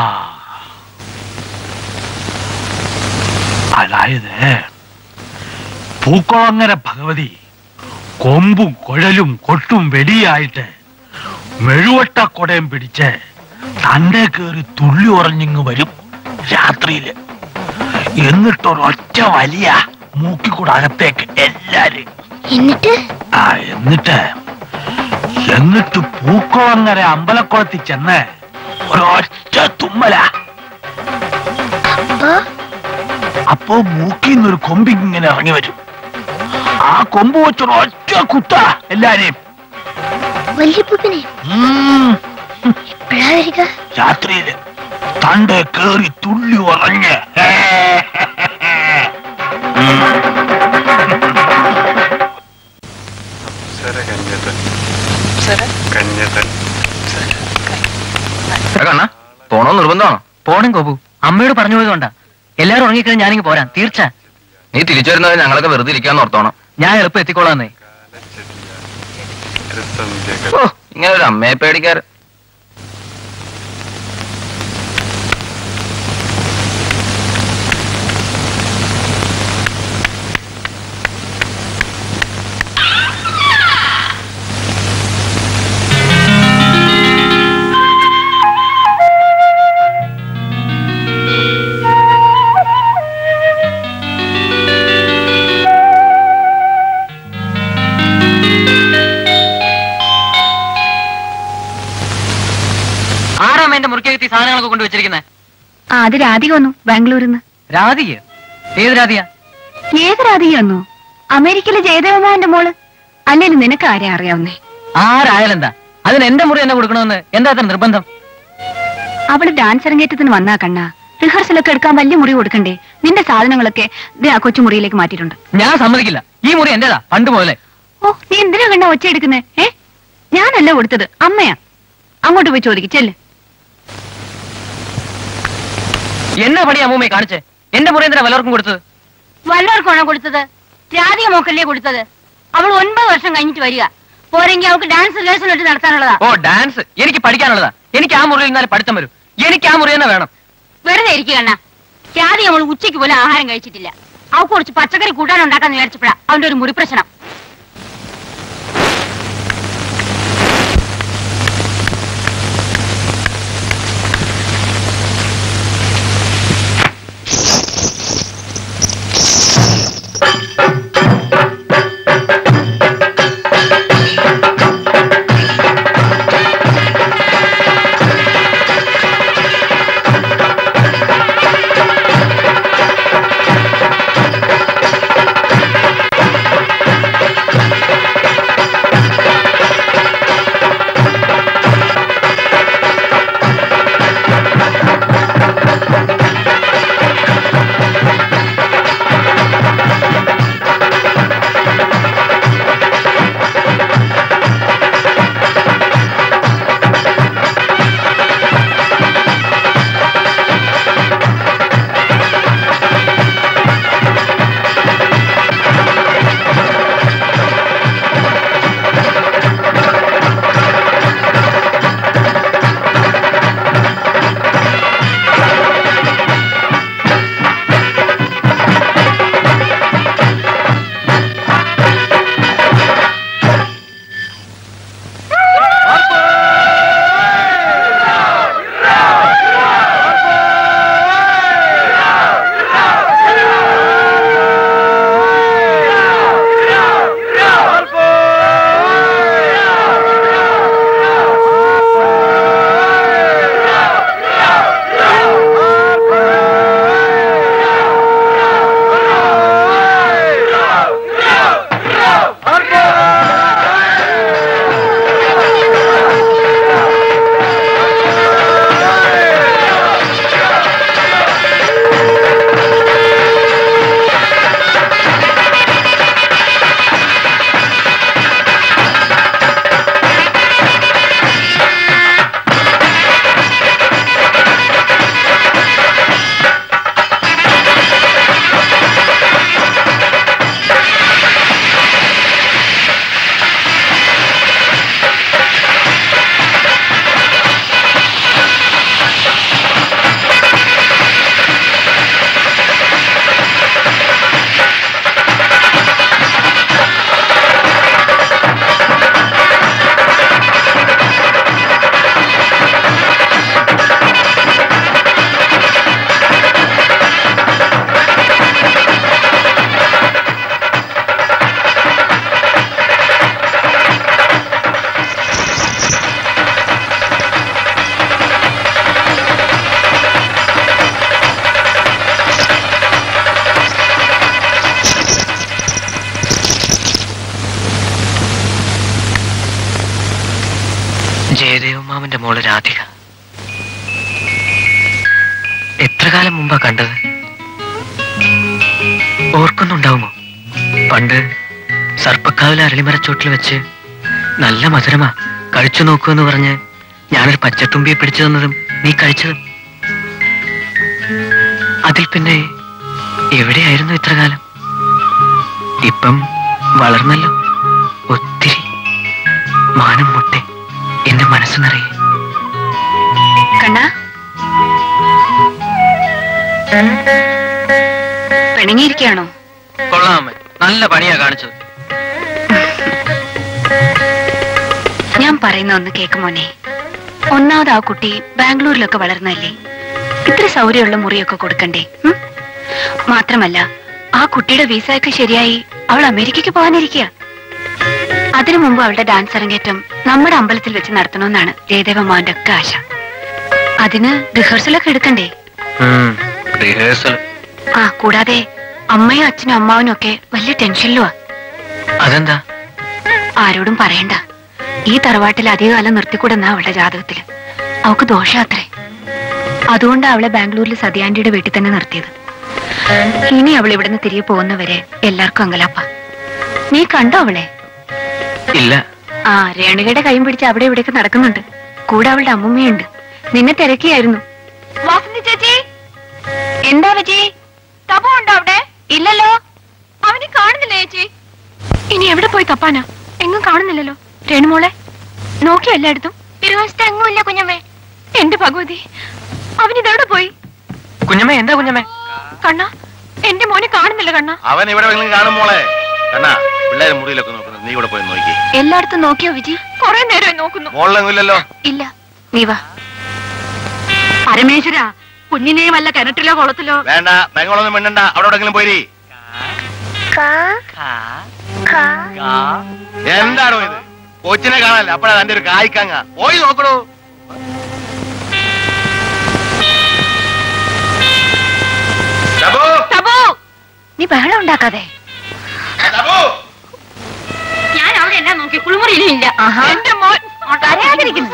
അതായത് പൂക്കുളങ്ങര ഭഗവതി കൊമ്പും കുഴലും കൊട്ടും വെടിയായിട്ട് മെഴുവട്ട കൊടയും പിടിച്ച് തന്റെ കയറി തുള്ളി ഉറഞ്ഞിങ് വരും രാത്രിയില് എന്നിട്ടൊരൊറ്റ വലിയ മൂക്കിക്കൂടെ അകത്തേക്ക് എല്ലാരും എന്നിട്ട് ആ എന്നിട്ട് എന്നിട്ട് പൂക്കുളങ്ങര അമ്പലക്കുളത്തിൽ ചെന്ന് ഒരൊറ്റ തുമ്മല അപ്പോ അപ്പോ മൂക്കിന്നൊരു കൊമ്പ് ഇങ്ങനെ ഇറങ്ങി വരും ആ കൊമ്പ് വെച്ചൊരൊറ്റ കുത്ത എല്ലാരെയും വല്യപ്പൂപ്പനെ ഉം, എപ്പോഴാ വരിക രാത്രിയില് തണ്ട് കേറി തുള്ളി ഉറഞ്ഞ് കണ്ണ പോണോ നിർബന്ധമാണോ പോണം കോപു അമ്മയോട് പറഞ്ഞു പോയതുകൊണ്ടാ എല്ലാരും ഉറങ്ങിക്കഴിഞ്ഞാൽ ഞാനിങ്ങ് പോരാം തീർച്ച നീ തിരിച്ചു വരുന്നത് ഞങ്ങളൊക്കെ വെറുതെ ഇരിക്കാന്ന് ഓർത്തോണം ഞാൻ എളുപ്പം എത്തിക്കോളാന്നേ ഓ ഇങ്ങനെ ഒരു അമ്മയെ പേടിക്കാറ് ആരാമ എന്റെ മുറിക്കകത്ത് ഈ സാധനങ്ങളൊക്കെ കൊണ്ടുവച്ചിരിക്കുന്നത് ആ അത് രാധിക വന്നു ബാംഗ്ലൂരിൽ നിന്ന് രാധിക ഏത് രാധിക ഏത് രാധിക വന്നു അമേരിക്കയിലെ ജയദേവമാന്റെ മോള് അല്ലെങ്കിൽ നിനക്ക് ആരെ അറിയാവുന്നേ ആരായാലെന്താ അതിന് എന്റെ മുറി എന്നെ കൊടുക്കണമെന്ന് എന്താ അത്ര നിർബന്ധം അവള് ഡാൻസ് അരങ്ങേറ്റത്തിന് വന്നാ കണ്ണ റിഹേഴ്സലൊക്കെ എടുക്കാൻ വലിയ മുറി കൊടുക്കണ്ടേ നിന്റെ സാധനങ്ങളൊക്കെ ദേ ആ കൊച്ചുമുറിയിലേക്ക് മാറ്റിയിട്ടുണ്ട് ഞാൻ സമ്മതിക്കില്ല ഈ മുറി എന്റേതാ പണ്ട് മുതലേ ഓ നീ എന്തിനാ കണ്ണ ഒച്ച എടുക്കുന്നേ ഏ ഞാനല്ല കൊടുത്തത് അമ്മയാ അങ്ങോട്ട് പോയി ചോദിക്കും ചെല്ല് എന്നാ പണി അമ്മൂമ്മയെ കാണിച്ചേ എന്റെ മുറി എന്തിനാ വല്ലവർക്കും കൊടുത്തത് വല്ലവർക്കാണോ കൊടുത്തത് രാധിക മോക്കല്ലേ കൊടുത്തത് അവൾ ഒൻപത് വർഷം കഴിഞ്ഞിട്ട് വരിക പോരെങ്കിൽ അവൾക്ക് ഡാൻസ് റിഹേഴ്സൽ ഇട്ട് നടത്താനുള്ളതാ ഓ ഡാൻസ് എനിക്ക് പഠിക്കാനുള്ളതാ എനിക്ക് ആ മുറിയിൽ നിന്നാലും പഠിത്തം വരും എനിക്ക് ആ മുറി തന്നെ വേണം വെറുതെ ഇരിക്കുക കണ്ണ രാധിക അവൾ ഉച്ചയ്ക്ക് പോലും ആഹാരം കഴിച്ചിട്ടില്ല അവൾക്ക് കുറച്ച് പച്ചക്കറി കൂട്ടാൻ ഉണ്ടാക്കാന്ന് വിചാരിച്ചപ്പോഴാ അവന്റെ ഒരു മുറി പ്രശ്നം ആ മോള് രാധിക എത്ര കാലം മുമ്പാ കണ്ടത് ഓർക്കുന്നുണ്ടാവുമോ പണ്ട് സർപ്പക്കാവിലെ അരളിമരച്ചോട്ടിൽ വെച്ച് നല്ല മധുരമാ കഴിച്ചു നോക്കുമെന്ന് പറഞ്ഞ് ഞാനൊരു പച്ചത്തുമ്പിയെ പിടിച്ചു തന്നതും നീ കഴിച്ചതും അതിൽ പിന്നെ എവിടെയായിരുന്നു ഇത്ര കാലം ഇപ്പം വളർന്നല്ലോ ഒത്തിരി മാനം മുട്ടെ എന്റെ മനസ്സ് നിറയെ കണ്ണാ പിണങ്ങിയിരിക്കുകയാണോ കൊള്ളാമേ നല്ല പണിയാ കാണിച്ചത് ഞാൻ പറയുന്ന ഒന്ന് കേക്കുമോനെ ഒന്നാമത് ആ കുട്ടി ബാംഗ്ലൂരിലൊക്കെ വളർന്നല്ലേ ഇത്ര സൗകര്യമുള്ള മുറിയൊക്കെ കൊടുക്കണ്ടേ ഉം? മാത്രമല്ല ആ കുട്ടിയുടെ വിസയൊക്കെ ശരിയായി അവൾ അമേരിക്കയ്ക്ക് പോകാനിരിക്കുക അതിനു മുമ്പ് അവളുടെ ഡാൻസ് അരങ്ങേറ്റം നമ്മുടെ അമ്പലത്തിൽ വെച്ച് നടത്തണമെന്നാണ് ജയദേവമാവന്റെ ഒക്കെ ആശ അതിന് റിഹേഴ്സലൊക്കെ എടുക്കണ്ടേ റിഹേഴ്സൽ ആ കൂടാതെ അമ്മയും അച്ഛനും അമ്മാവനും ഒക്കെ വലിയ ടെൻഷനിലുവാ അതെന്താ ആരോടും പറയണ്ട ഈ തറവാട്ടിൽ അധികകാലം നിർത്തിക്കൂടെന്നാ അവളുടെ ജാതകത്തില് അവക്ക് ദോഷാത്രേ അതുകൊണ്ട് അവളെ ബാംഗ്ലൂരിൽ സതിയാന്റിയുടെ വീട്ടിൽ തന്നെ നിർത്തിയത് ഇനി അവൾ ഇവിടുന്ന് തിരികെ പോകുന്നവരെ എല്ലാവർക്കും അങ്കലാപ്പ നീ കണ്ടോ അവളെ ഇല്ല ആ രേണുകയുടെ കൈയും പിടിച്ച് അവിടെ ഇവിടേക്ക് നടക്കുന്നുണ്ട് കൂടെ അവളുടെ അമ്മുമ്മയുണ്ട് നിന്നെ തിരക്കിയായിരുന്നു വാസന്തി ചേച്ചി എന്താ വിജി തപു ഉണ്ടോ അവിടെ ഇല്ലല്ലോ അവനെ കാണുന്നില്ല ചേച്ചി ഇനി എവിടെ പോയി തപ്പാനാ എങ്ങും കാണുന്നില്ലല്ലോ രേണുമോളെ നോക്കിയോ എല്ലായിടത്തും തിരുവശത്ത് എങ്ങുമില്ല കുഞ്ഞമ്മേ എന്റെ ഭഗവതി അവനിതെവിടെ പോയി കുഞ്ഞമ്മേ എന്താ കുഞ്ഞമ്മേ കണ്ണ എന്റെ മോനെ കാണുന്നില്ല കണ്ണ അവൻ ഇവിടെ എവിടെയെങ്കിലും കാണും മോളെ കണ്ണാ പിള്ളേരെ മുറിയിലൊക്കെ നോക്കുന്നത് നീ ഇവിടെ പോയി നോക്കി എല്ലായിടത്തും നോക്കിയോ വിജി കൊറേ നേരമായി നോക്കുന്നു മോളിലെങ്ങും ഇല്ലല്ലോ ഇല്ല നീ വാ പരമേശ്വര കുഞ്ഞിനെ വല്ല കിണറ്റിലോ കുളത്തിലോ വേണ്ട ബംഗളൊന്നും മിണ്ടണ്ട അവിടെ എവിടെങ്കിലും പോയി എന്താണോ ഇത് കൊച്ചിനെ കാണാനല്ല അപ്പഴാ തന്റെ ഒരു കായ്ക്കങ്ങ പോയി നോക്കണു ടബു, തബു നീ ബഹളം ഉണ്ടാക്കാതെ ടബു. ഞാൻ അവിടെ എന്നാ നോക്കി കുളിമുറിയിലില്ല എന്റെ മോൻ അറിയാതിരിക്കുന്നു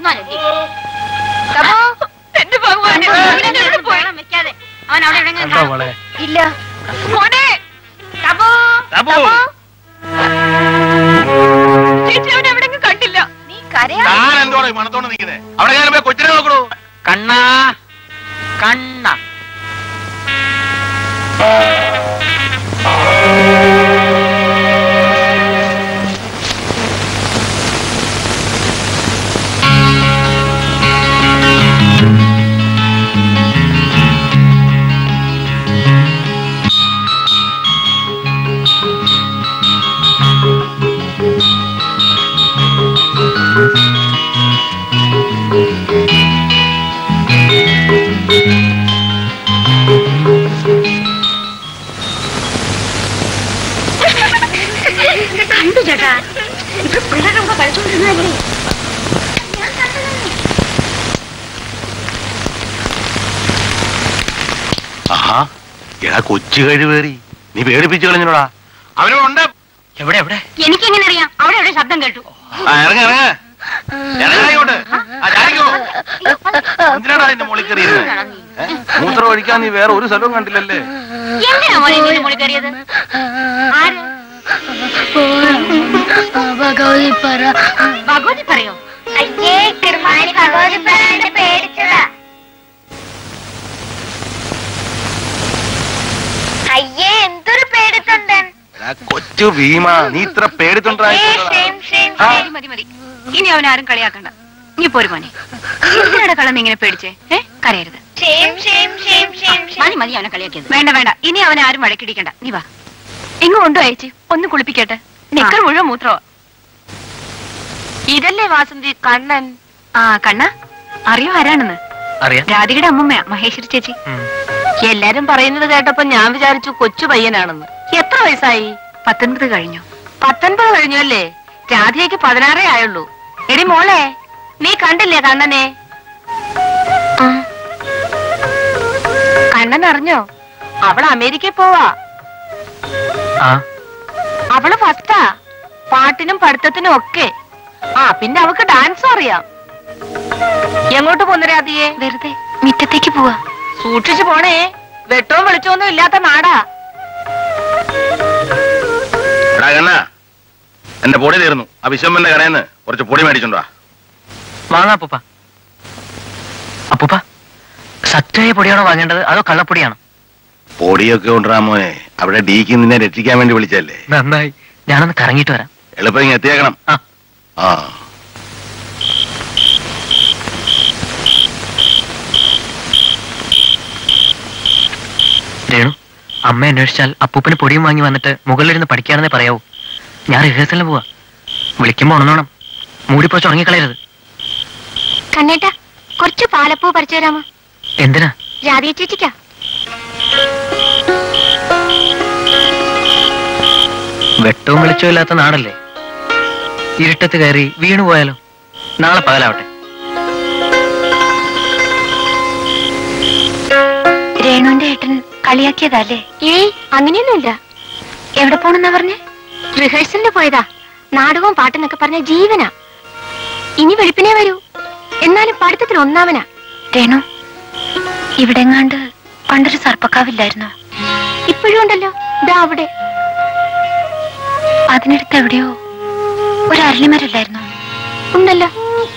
എന്റെ ഭഗവാനെ അവൻ എവിടെ പോയി? വെക്കാതെ അവൻ അവിടെ എവിടെയെങ്കിലും കണ്ടോ കാണും. മോളെ ഇല്ല മോനെ ടബു, ടബു. ചേച്ചി അവൻ എവിടെങ്കിലും കണ്ടില്ല നീ താൻ എന്തോടെ മണത്തോണ്ട് നിൽക്കുന്നേ അവിടെ ഞാൻ പോയി കൊച്ചിനെ നോക്കണു കണ്ണാ കണ്ണ കണ്ടു ചേട്ടാ ഇപ്പൊ പിള്ളേരൊക്കെ കളിച്ചോണ്ടിരുന്നല്ലേ ആഹാ എടാ കൊച്ചു കഴിവേറി നീ പേടിപ്പിച്ചു കളഞ്ഞോടാ അവനുണ്ട് എവിടെ എവിടെ എനിക്കെങ്ങനെ അറിയാം അവിടെ എവിടെ ശബ്ദം കേട്ടു ആ, ഇറങ്ങ് ഇറങ്ങ് ഇറങ്ങ് ഇങ്ങോട്ട് ആ, ചാടിക്കോ. എന്തിനാടാ എന്റെ മുകളിൽ കയറിയത് ഏ? മൂത്രം ഒഴിക്കാൻ നീ വേറെ ഒരു സ്ഥലവും കണ്ടില്ലല്ലേ എന്തിനാ മോനെ ഇതിന്റെ മുകളിൽ കയറിയത് ആര് ഭഗവതി പറ ഭഗവതി പറയോ അയ്യേ കിർമാനി ഭഗവതി പറയാണ്ട് പേടിച്ചതാ അയ്യേ എന്തൊരു പേടിത്തൊണ്ടൻ എടാ, കൊച്ചു ഭീമ നീ ഇത്ര പേടിത്തൊണ്ടായി ഷെയിം ഷെയിം ആ. മതി മതി മതി ഇനി അവൻ ആരും കളിയാക്കണ്ട നീ പോരു മോനെ എന്തിനാണ് കള്ളം ഇങ്ങനെ പേടിച്ചേ ഏ കരയരുത് ഷെയിം ഷെയിം ഷെയിം ഷെയിം മതി മതി അവനെ കളിയാക്കിയത് വേണ്ട വേണ്ട ഇനി അവനെ ആരും വഴക്കിടിക്കണ്ട നീ വാ എങ്ങും ഉണ്ടോ അയച്ചി ഒന്ന് കുളിപ്പിക്കട്ടെ നിക്കർ മുഴുവൻ മൂത്രോ ഇതല്ലേ വാസന്തി കണ്ണൻ ആ കണ്ണ അറിയോ ആരാണെന്ന് അറിയാം രാധികയുടെ അമ്മമ്മയാ മഹേശ്വരി ചേച്ചി ഉം. എല്ലാരും പറയുന്നത് കേട്ടപ്പോ ഞാൻ വിചാരിച്ചു കൊച്ചു പയ്യനാണെന്ന് എത്ര വയസ്സായി പത്തൊൻപത് കഴിഞ്ഞു പത്തൊൻപത് കഴിഞ്ഞു അല്ലേ രാധയ്ക്ക് പതിനാറേ ആയുള്ളൂ എടി മോളെ നീ കണ്ടില്ലേ കണ്ണനെ കണ്ണൻ അറിഞ്ഞോ അവൾ അമേരിക്കയിൽ പോവാ ആ അവള് ഫസ്റ്റാ പാട്ടിനും പഠിത്തത്തിനും ഒക്കെ ആ പിന്നെ അവക്ക് ഡാൻസും അറിയാം എങ്ങോട്ട് പോന്നു രാധിയെ വെറുതെ മിറ്റത്തേക്ക് പോവാ സൂക്ഷിച്ചു പോണേ വെട്ടവും വെളിച്ചമൊന്നും ഇല്ലാത്ത നാടാ എടാ കണ്ണ എന്റെ പൊടി തീർന്നു ആ വിശ്വമ്പന്റെ കടയിൽ നിന്ന് കുറച്ച് പൊടി മേടിച്ചോണ്ടാ വാങ്ങാ അപ്പൂപ്പ അപ്പൂപ്പ സത്യമായ പൊടിയാണോ വാങ്ങേണ്ടത് അതോ കള്ളപ്പൊടിയാണോ പൊടിയൊക്കെ കൊണ്ടുവരാ മോനെ അവിടെ ഡീക്ക് നിന്നെ രക്ഷിക്കാൻ വേണ്ടി വിളിച്ചല്ലേ നന്നായി ഞാനൊന്ന് കറങ്ങിയിട്ട് വരാം എളുപ്പം ഇങ്ങ് എത്തിയേക്കണം ആ. ആ രേണു അമ്മ അന്വേഷിച്ചാൽ അപ്പൂപ്പന് പൊടിയും വാങ്ങി വന്നിട്ട് മുകളിലിരുന്ന് പഠിക്കാണെന്നേ പറയാവൂ ഞാൻ റിഹേഴ്സലിന് പോവാ വിളിക്കുമ്പോ ഉണന്നോണം മൂടിപ്പോച്ച് ഉറങ്ങിക്കളയരുത് കണ്ണേട്ടാ കുറച്ച് പാലപ്പൂ പറിച്ചു തരാമോ എന്തിനാ രാധിക ചേച്ചിക്കാ വെട്ടവും വെളിച്ചവും ഇല്ലാത്ത നാടല്ലേ ഇരുട്ടത്ത് കയറി വീണു പോയാലോ നാളെ പകലാവട്ടെ രേണുവിന്റെ ഏട്ടൻ കളിയാക്കിയതല്ലേ ഏയ് അങ്ങനെയൊന്നുമില്ല എവിടെ പോണെന്നാ പറഞ്ഞേ റിഹേഴ്സലിന് പോയതാ നാടകവും പാട്ടെന്നൊക്കെ പറഞ്ഞ ജീവനാ ഇനി വെളുപ്പിനെ വരൂ എന്നാലും പഠിത്തത്തിൽ ഒന്നാമനാ രേണു ഇവിടെങ്ങാണ്ട് പണ്ടൊരു സർപ്പക്കാവില്ലായിരുന്നോ ഇപ്പോഴും ഉണ്ടല്ലോ ഇതാ അവിടെ അതിനടുത്ത് എവിടെയോ ഒരു അരളിമരല്ലായിരുന്നോ ഉണ്ടല്ലോ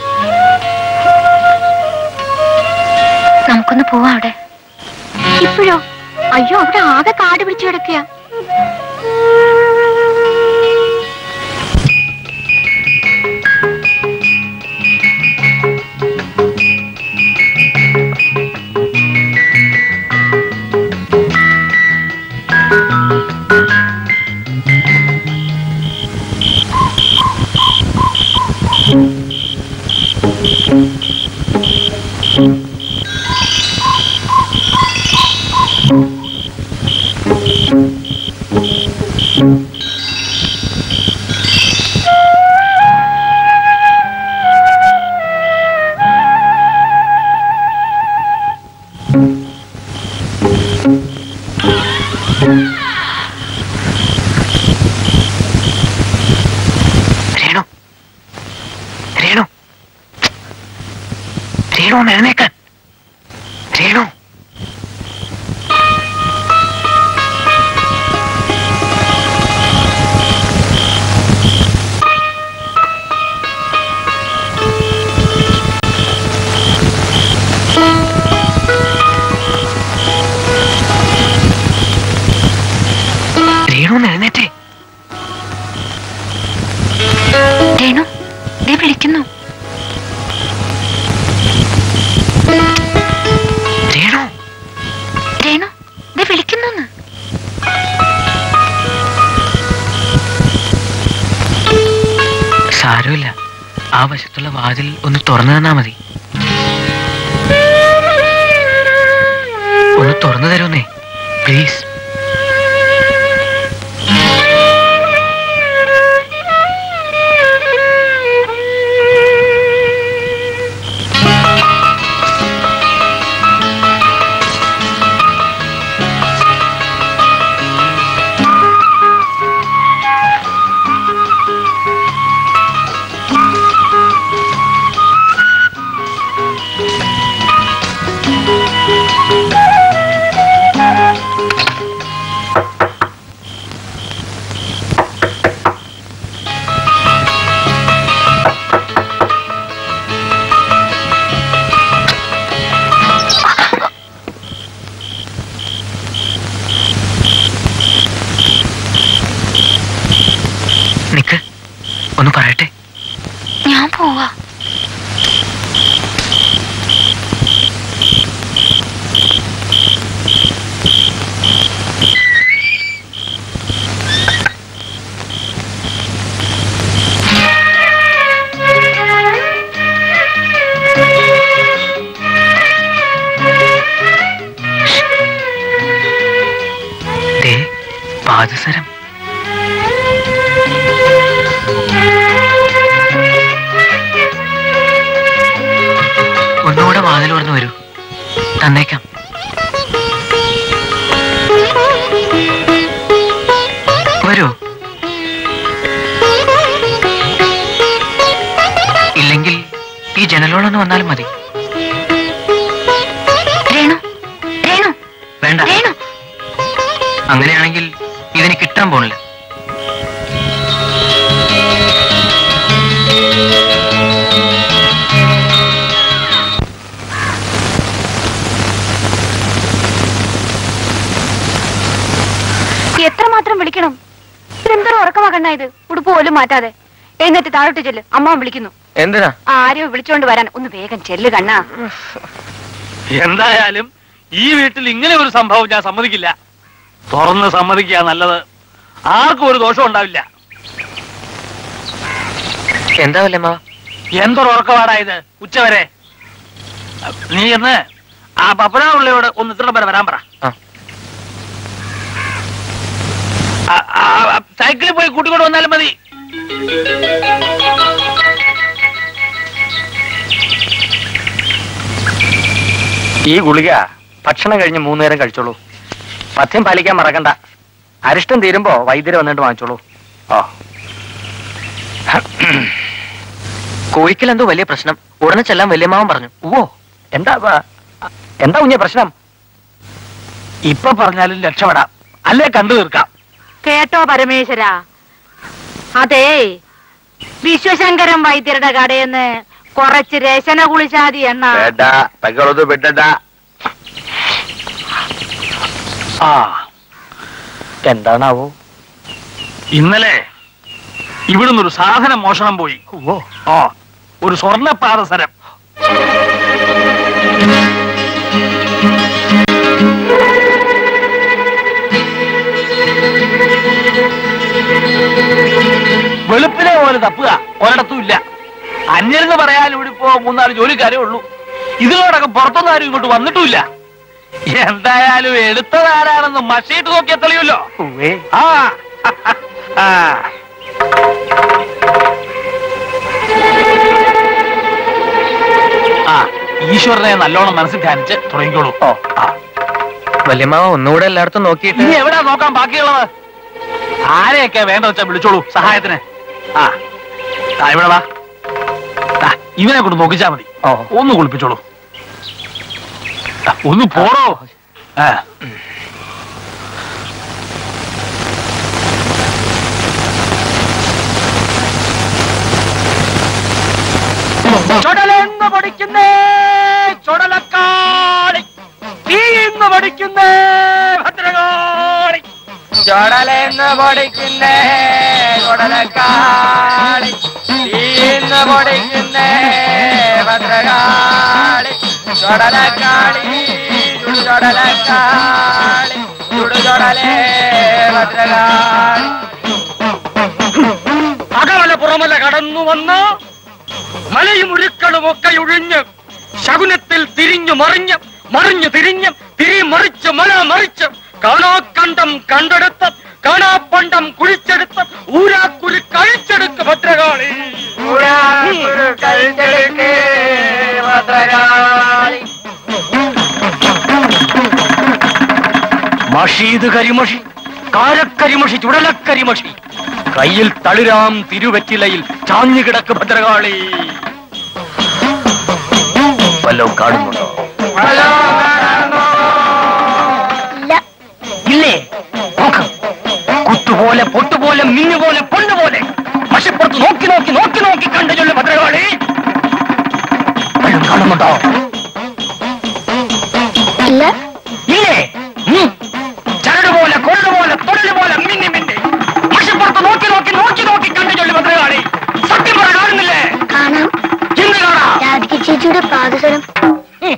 നമുക്കൊന്ന് പോവാം അവിടെ ഇപ്പോഴോ അയ്യോ അവിടെ ആകെ കാട് പിടിച്ചു കിടക്കുക രേണു രേണു രേണു ഒന്ന് എഴുന്നേക്കാൻ രേണു രേണു ഒന്ന് എഴുന്നേറ്റേ രേണു ദേ വിളിക്കുന്നു രേണു രേണു ദേ വിളിക്കുന്നു സാരമില്ല ആ വശത്തുള്ള വാതിൽ ഒന്ന് തുറന്നു തന്നാ മതി ഒന്ന് തുറന്നു തരുന്നേ പ്ലീസ് നിക്ക് ഒന്ന് പറയട്ടെ ഞാൻ പോവാ ദേ പാദസരം ഒന്നുകൂടെ വാതിൽ തുറന്നു വരൂ തന്നേക്കാം വരൂ ഇല്ലെങ്കിൽ ഈ ജനലോട് നല്ലോണം വന്നാലും മതി രേണു രേണു വേണ്ട രേണു അങ്ങനെയാണെങ്കിൽ ഇതിന് കിട്ടാൻ പോണില്ല എത്രമാത്രം വിളിക്കണം ഇതെന്തൊരു ഉറക്കമാ കണ്ണ ഇത് ഉടുപ്പ് പോലും മാറ്റാതെ എന്നിട്ട് താഴോട്ട് ചെല്ല് അമ്മ വിളിക്കുന്നു എന്തിനാ ആരെയോ വിളിച്ചോണ്ട് വരാൻ ഒന്ന് വേഗം ചെല്ല് കണ്ണാ എന്തായാലും ഈ വീട്ടിൽ ഇങ്ങനെ ഒരു സംഭവം ഞാൻ സമ്മതിക്കില്ല തുറന്ന് സമ്മതിക്കുക നല്ലത് ആർക്കും ഒരു ദോഷം ഉണ്ടാവില്ല എന്താ വല്ലമ്മ എന്തൊരു ഉറക്കപാടായത് ഉച്ചവരെ നീ എന്ന് ആ പപ്പനാവുള്ളിയോട് ഒന്ന് ഇത്ര വരെ വരാൻ പറ ആ. ആ, ആ, ആ, സൈക്കിളിൽ പോയി കൂട്ടിക്കൊണ്ട് വന്നാലും മതി ഈ ഗുളിക ഭക്ഷണം കഴിഞ്ഞ് മൂന്ന് നേരം കഴിച്ചോളൂ പഥ്യം പാലിക്കാൻ മറക്കണ്ട അരിഷ്ടം തീരുമ്പോ വൈദ്യര് വന്നിട്ട് വാങ്ങിച്ചോളൂ ഓ കോഴിക്കൽ എന്തോ വലിയ പ്രശ്നം ഉടനെ ചെല്ലാൻ വല്യമ്മാവൻ പറഞ്ഞു ഓ എന്താ വ- എന്താ കുഞ്ഞെ പ്രശ്നം ഇപ്പൊ പറഞ്ഞാലും രക്ഷപ്പെടാം അല്ലേ കണ്ടു തീർക്കാം കേട്ടോ പരമേശ്വര അതെ വിശ്വശങ്കരൻ വൈദ്യരുടെ കടയെന്ന് കുറച്ച് രശന കുളിച്ചാതി എണ്ണ ಬೇಡ ತಗೊಳ್ಳೋದು ಬಿಡ್ಡಡ ആ എന്താണാവോ ഇന്നലെ ഇവിടുന്ന് ഒരു സാധനം മോഷണം പോയി ഓ ആ ഒരു സ്വർണ്ണ പാദസരം വെളുപ്പിനെ പോലെ തപ്പുക ഒരിടത്തും ഇല്ല അന്യരെന്ന് പറയാൻ ഇവിടെ ഇപ്പോ മൂന്നാല് ജോലിക്കാരേ ഉള്ളൂ ഇതിനോടൊക്കെ പുറത്തൊന്നും ആരും ഇങ്ങോട്ട് വന്നിട്ടുമില്ല എന്തായാലും എടുത്തതാരാണെന്ന് മഷിയിട്ട് നോക്കിയാൽ തെളിയുമല്ലോ ഉവ്വേ ആ ആ ആ ഈശ്വരനെ നല്ലോണം മനസ്സിൽ ധ്യാനിച്ച് തുടങ്ങിക്കോളൂ ഓ ആ വല്യമ്മാവ ഒന്നുകൂടെ എല്ലായിടത്തും നോക്കിയിട്ട് ഇനി എവിടാ നോക്കാൻ ബാക്കിയുള്ളത് ആരെയൊക്കെ വേണ്ട വെച്ചാ വിളിച്ചോളൂ സഹായത്തിന് ആ ആ ഇവിടെ വാ ദാ, ഇവനെ കൊണ്ട് നോക്കിച്ചാ മതി ഓ ഒന്ന് കുളിപ്പിച്ചോളൂ ദാ, ഒന്ന് പോടോ ആ ചുടലെന്ന് പൊടിക്കുന്നേ ചുടലക്കാളി തീന്ന് പൊടിക്കുന്നേ ഭദ്രകാളി ചുടലെന്ന് പൊടിക്കുന്നേ ചുടലക്കാളി തീന്ന് പൊടിക്കുന്നേ ഭദ്രകാളി ചുടലക്കാളി ചുടലക്കാളി ചുടുചുടലേ ഭദ്രകാളി അകമല പുറമല കടന്നു വന്ന് മലയും ഉരുക്കളും ഒക്കെ ഒഴിഞ്ഞ് ശകുനത്തിൽ തിരിഞ്ഞു മറിഞ്ഞ് മറിഞ്ഞു തിരിഞ്ഞ് തിരി മറിച്ച് മല മറിച്ച് കാണാക്കണ്ടം കണ്ടെടുത്ത് കാണാപ്പണ്ടം കുഴിച്ചെടുത്ത് ഊരാക്കുരു കഴിച്ചെടുക്ക് ഭദ്രകാളി ഭദ്രകാളി മഷീത് കരിമഷി കാരക്കരിമഷി ചുടലക്കരിമഷി കയ്യിൽ തളിരാം തിരുവറ്റിലയിൽ ചാഞ്ഞു കിടക്ക് ഭദ്രകാളി വല്ലതും കാണുന്നുണ്ടോ ഇല്ല ഇല്ലേ നോക്ക് കുത്തുപോലെ പൊട്ടുപോലെ മിന്നുപോലെ പൊണ്ണുപോലെ മഷിപ്പുറത്ത് നോക്കി നോക്കി നോക്കി നോക്കി കണ്ടു ചൊല്ലു ഭദ്രകാളി വല്ലതും കാണുന്നുണ്ടോ ഇല്ല ഇല്ലേ ഉം. ചരട് പോലെ കൊള്ളു പോലെ തൊഴിൽ പോലെ മിന്നി മിന്നി മഷിപ്പുറത്ത് നോക്കി നോക്കി നോക്കി നോക്കി കണ്ടു ചൊല്ലു ഭദ്രകാളി സത്യം പറ കാണുന്നില്ലേ കാണാം എന്ത് കാണാം രാധിക ചേച്ചിയുടെ പാദസരം ഉം.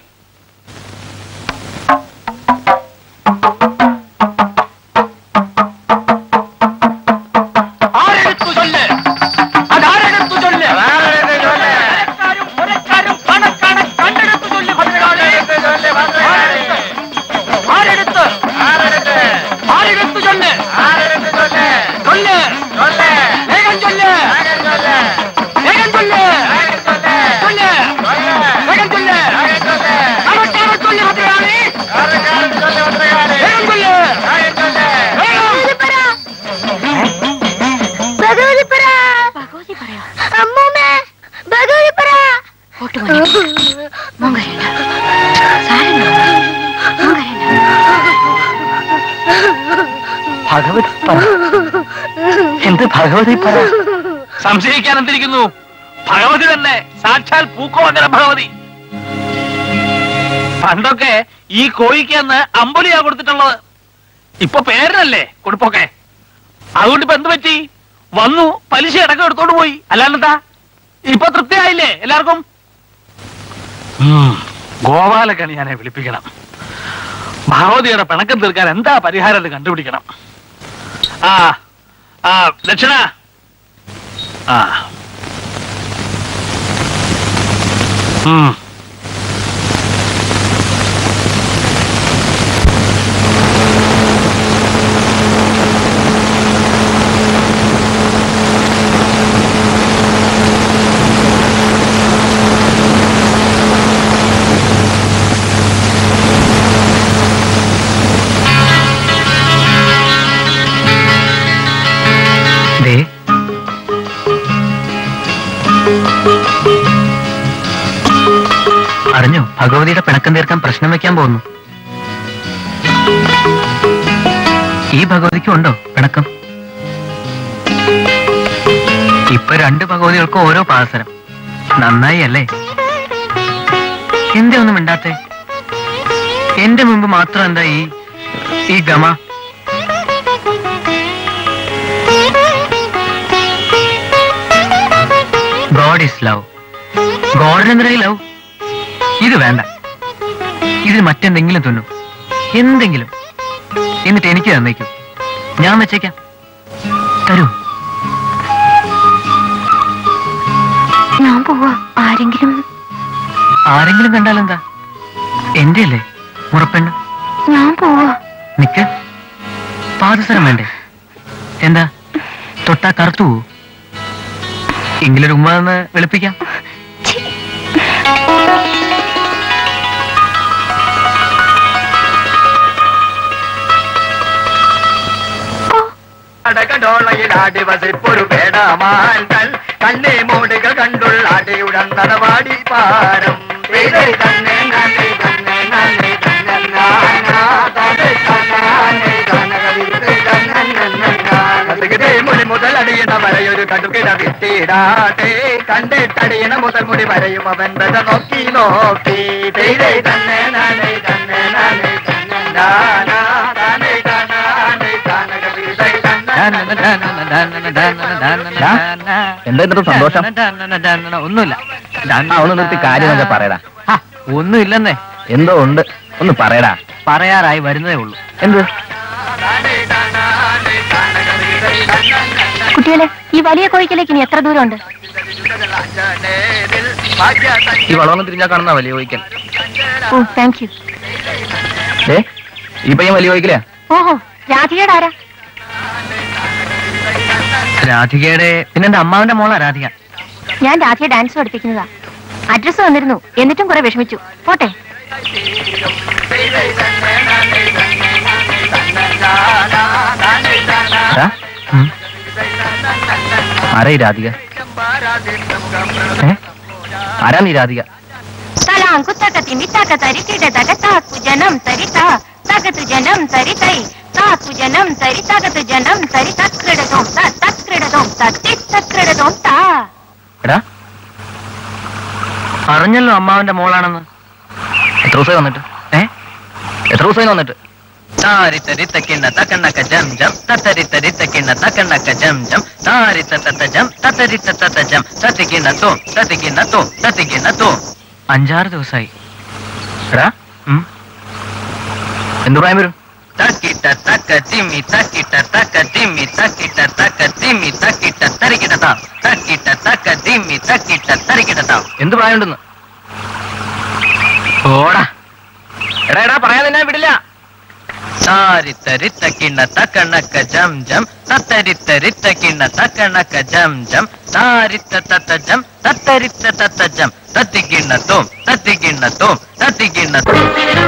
ഭഗവതി പറ എന്ത് ഭഗവതി പറ സംശയിക്കാൻ എന്തിരിക്കുന്നു ഭഗവതി തന്നെ സാക്ഷാൽ പൂക്കോളങ്ങര ഭഗവതി പണ്ടൊക്കെ ഈ കോഴിക്ക് അന്ന് അമ്പലിയാ കൊടുത്തിട്ടുള്ളത് ഇപ്പൊ പേരിനല്ലേ കൊടുപ്പൊക്കെ അതുകൊണ്ട് ഇപ്പൊ എന്ത് പറ്റി വന്നു പലിശ അടക്കം എടുത്തോണ്ട് പോയി അല്ലാണ്ടെന്താ ഇപ്പൊ തൃപ്തിയായില്ലേ എല്ലാവർക്കും ഉം, ഗോപാലകണിയാനെ വിളിപ്പിക്കണം ഭഗവതിയുടെ പിണക്കം തീർക്കാൻ എന്താ പരിഹാരം എന്ന് കണ്ടുപിടിക്കണം ആ ആ ദക്ഷിണ ആ ഉം ദേ അറിഞ്ഞു ഭഗവതിയുടെ പിണക്കം തീർക്കാൻ പ്രശ്നം വെക്കാൻ പോകുന്നു ഈ ഭഗവതിക്കും ഉണ്ടോ പിണക്കം ഇപ്പൊ രണ്ട് ഭഗവതികൾക്കും ഓരോ പാസരം നന്നായി അല്ലേ എന്തേ ഒന്നും മിണ്ടാത്തെ എന്റെ മുമ്പ് മാത്രം എന്താ ഈ ഈ ഗമ ഗോഡ് ഇസ് ലവ് ഗോഡിനെതിരെ ലവ് ഇത് വേണ്ട ഇതിൽ മറ്റെന്തെങ്കിലും തുന്നു എന്തെങ്കിലും എന്നിട്ട് എനിക്ക് തന്നേക്കും ഞാൻ വെച്ചേക്കാം തരൂ ഞാൻ പോവാ ആരെങ്കിലും ആരെങ്കിലും കണ്ടാലെന്താ എന്റെ അല്ലേ മുറപ്പെണ്ണ് ഞാൻ പോവാ നിക്ക് പാദസരം വേണ്ടേ എന്താ തൊട്ടാ കറുത്തു പോവൂ എങ്കിലൊരു ഉമ്മ എന്ന് വെളുപ്പിക്കാം അടകടോളയിലാടി വസിപ്പൊരു പേടമാൻ കൽ കണ്ണേ മൂടുകൾ കണ്ടുള്ളാടി ഉടന്നടവാടി പാരം പെയ്തേ തന്നെ നന്നെ തന്നെ നന്നെ തന്നെ നാനാ തന്നെ തന്നെ ഗാനകവിതേ തന്നെ നന്നെ നാനകവിതേ മുടി മുതൽ അടിയണ വരെയൊരു കടുകിട വിട്ടിടാതെ കണ്ടിട്ടടിയണ മുതൽ മുടി വരെയും അവൻ ബത നോക്കി നോക്കി പെയ്തേ തന്നെ നന്നെ തന്നെ നന്നെ തന്നെ നാനാ തന്നെ തന്നെ ഗാനകവിതേ എന്താ ഇന്നത്തെ സന്തോഷം ഒന്നുമില്ല ഒന്ന് നിർത്തി കാര്യമൊക്കെ പറയടാ ഒന്നുമില്ലെന്നേ എന്തോ ഉണ്ട് ഒന്ന് പറയടാ പറയാറായി വരുന്നതേ ഉള്ളൂ എന്ത് കുട്ടികളെ ഈ വലിയ കോഴിക്കലേക്ക് ഇനി എത്ര ദൂരമുണ്ട് ഈ വളവൊന്നും തിരിഞ്ഞാ കാണുന്ന വലിയ ഒഴിക്കൽ ഓ താങ്ക് യു ഏ ഈ പയ്യൻ വലിയ ഒഴിക്കലേ ഓഹോ രാധികയുടെ ആരാ രാധികയുടെ പിന്നെ എന്റെ അമ്മാവന്റെ മോളാ രാധിക ഞാൻ രാധിക ഡാൻസ് പഠിപ്പിക്കുന്നതാ അഡ്രസ് വന്നിരുന്നു എന്നിട്ടും കുറെ വിഷമിച്ചു പോട്ടെ എടാ, ഉം. ആരാ ഈ രാധിക ഏ ആരാ നീ രാധിക തലാം കുത്തകത്തി മിത്തക തരിത്തിട തക താക്കു ജനം തരിത തകതു ജനം തരിതൈ താക്കു ജനം തരി തകതു ജനം തരി തക്രിടതോം ത തക്രിടതോം തത്തി തക്രിടതോം താ എടാ അറിഞ്ഞല്ലോ അമ്മാവന്റെ മോളാണെന്ന് എത്ര ദിവസമായി വന്നിട്ട് ഏ എത്ര ദിവസമായി വന്നിട്ട് താരിത്തരിത്തക്കിണ്ണ തക്കണ്ണക്ക ജം ജം തത്തരിത്തരിത്തക്കിണ്ണ തക്കണ്ണക്ക ജം ജം താരിത്തത്ത ജം തത്തരിത്തത്ത ജം തത്തിക്കിണ്ണ തോം തത്തിക്കിണ്ണ തോം തത്തിക്കിണ്ണ തോം അഞ്ചാറ് ദിവസമായി എടാ ഉം. എന്ത് പ്രായം വരും തക്കിട്ട തക്ക തിമ്മി തക്കിട്ട തക്ക തിമ്മി തക്കിട്ട തക്ക തിമ്മി തക്കിട്ട തരികിട താം തക്കിട്ട തക്ക തിമ്മി തക്കിട്ട തരികിട താം എന്ത് പ്രായമുണ്ടെന്ന് ഓടാ എടാ എടാ പറയാൻ നിന്നെ വിടില്ല താരിത്തരിത്തക്കിണ്ണ തക്കണ്ണക്ക ജം ജം തത്തരിത്തരിത്തക്കിണ്ണ തക്കണ്ണക്ക ജം ജം താരിത്ത തത്ത ജം തത്തരിത്ത തത്ത ജം തത്തിക്കിണ്ണ തോം തത്തിക്കിണ്ണ തോം തത്തിക്കിണ്ണ തോം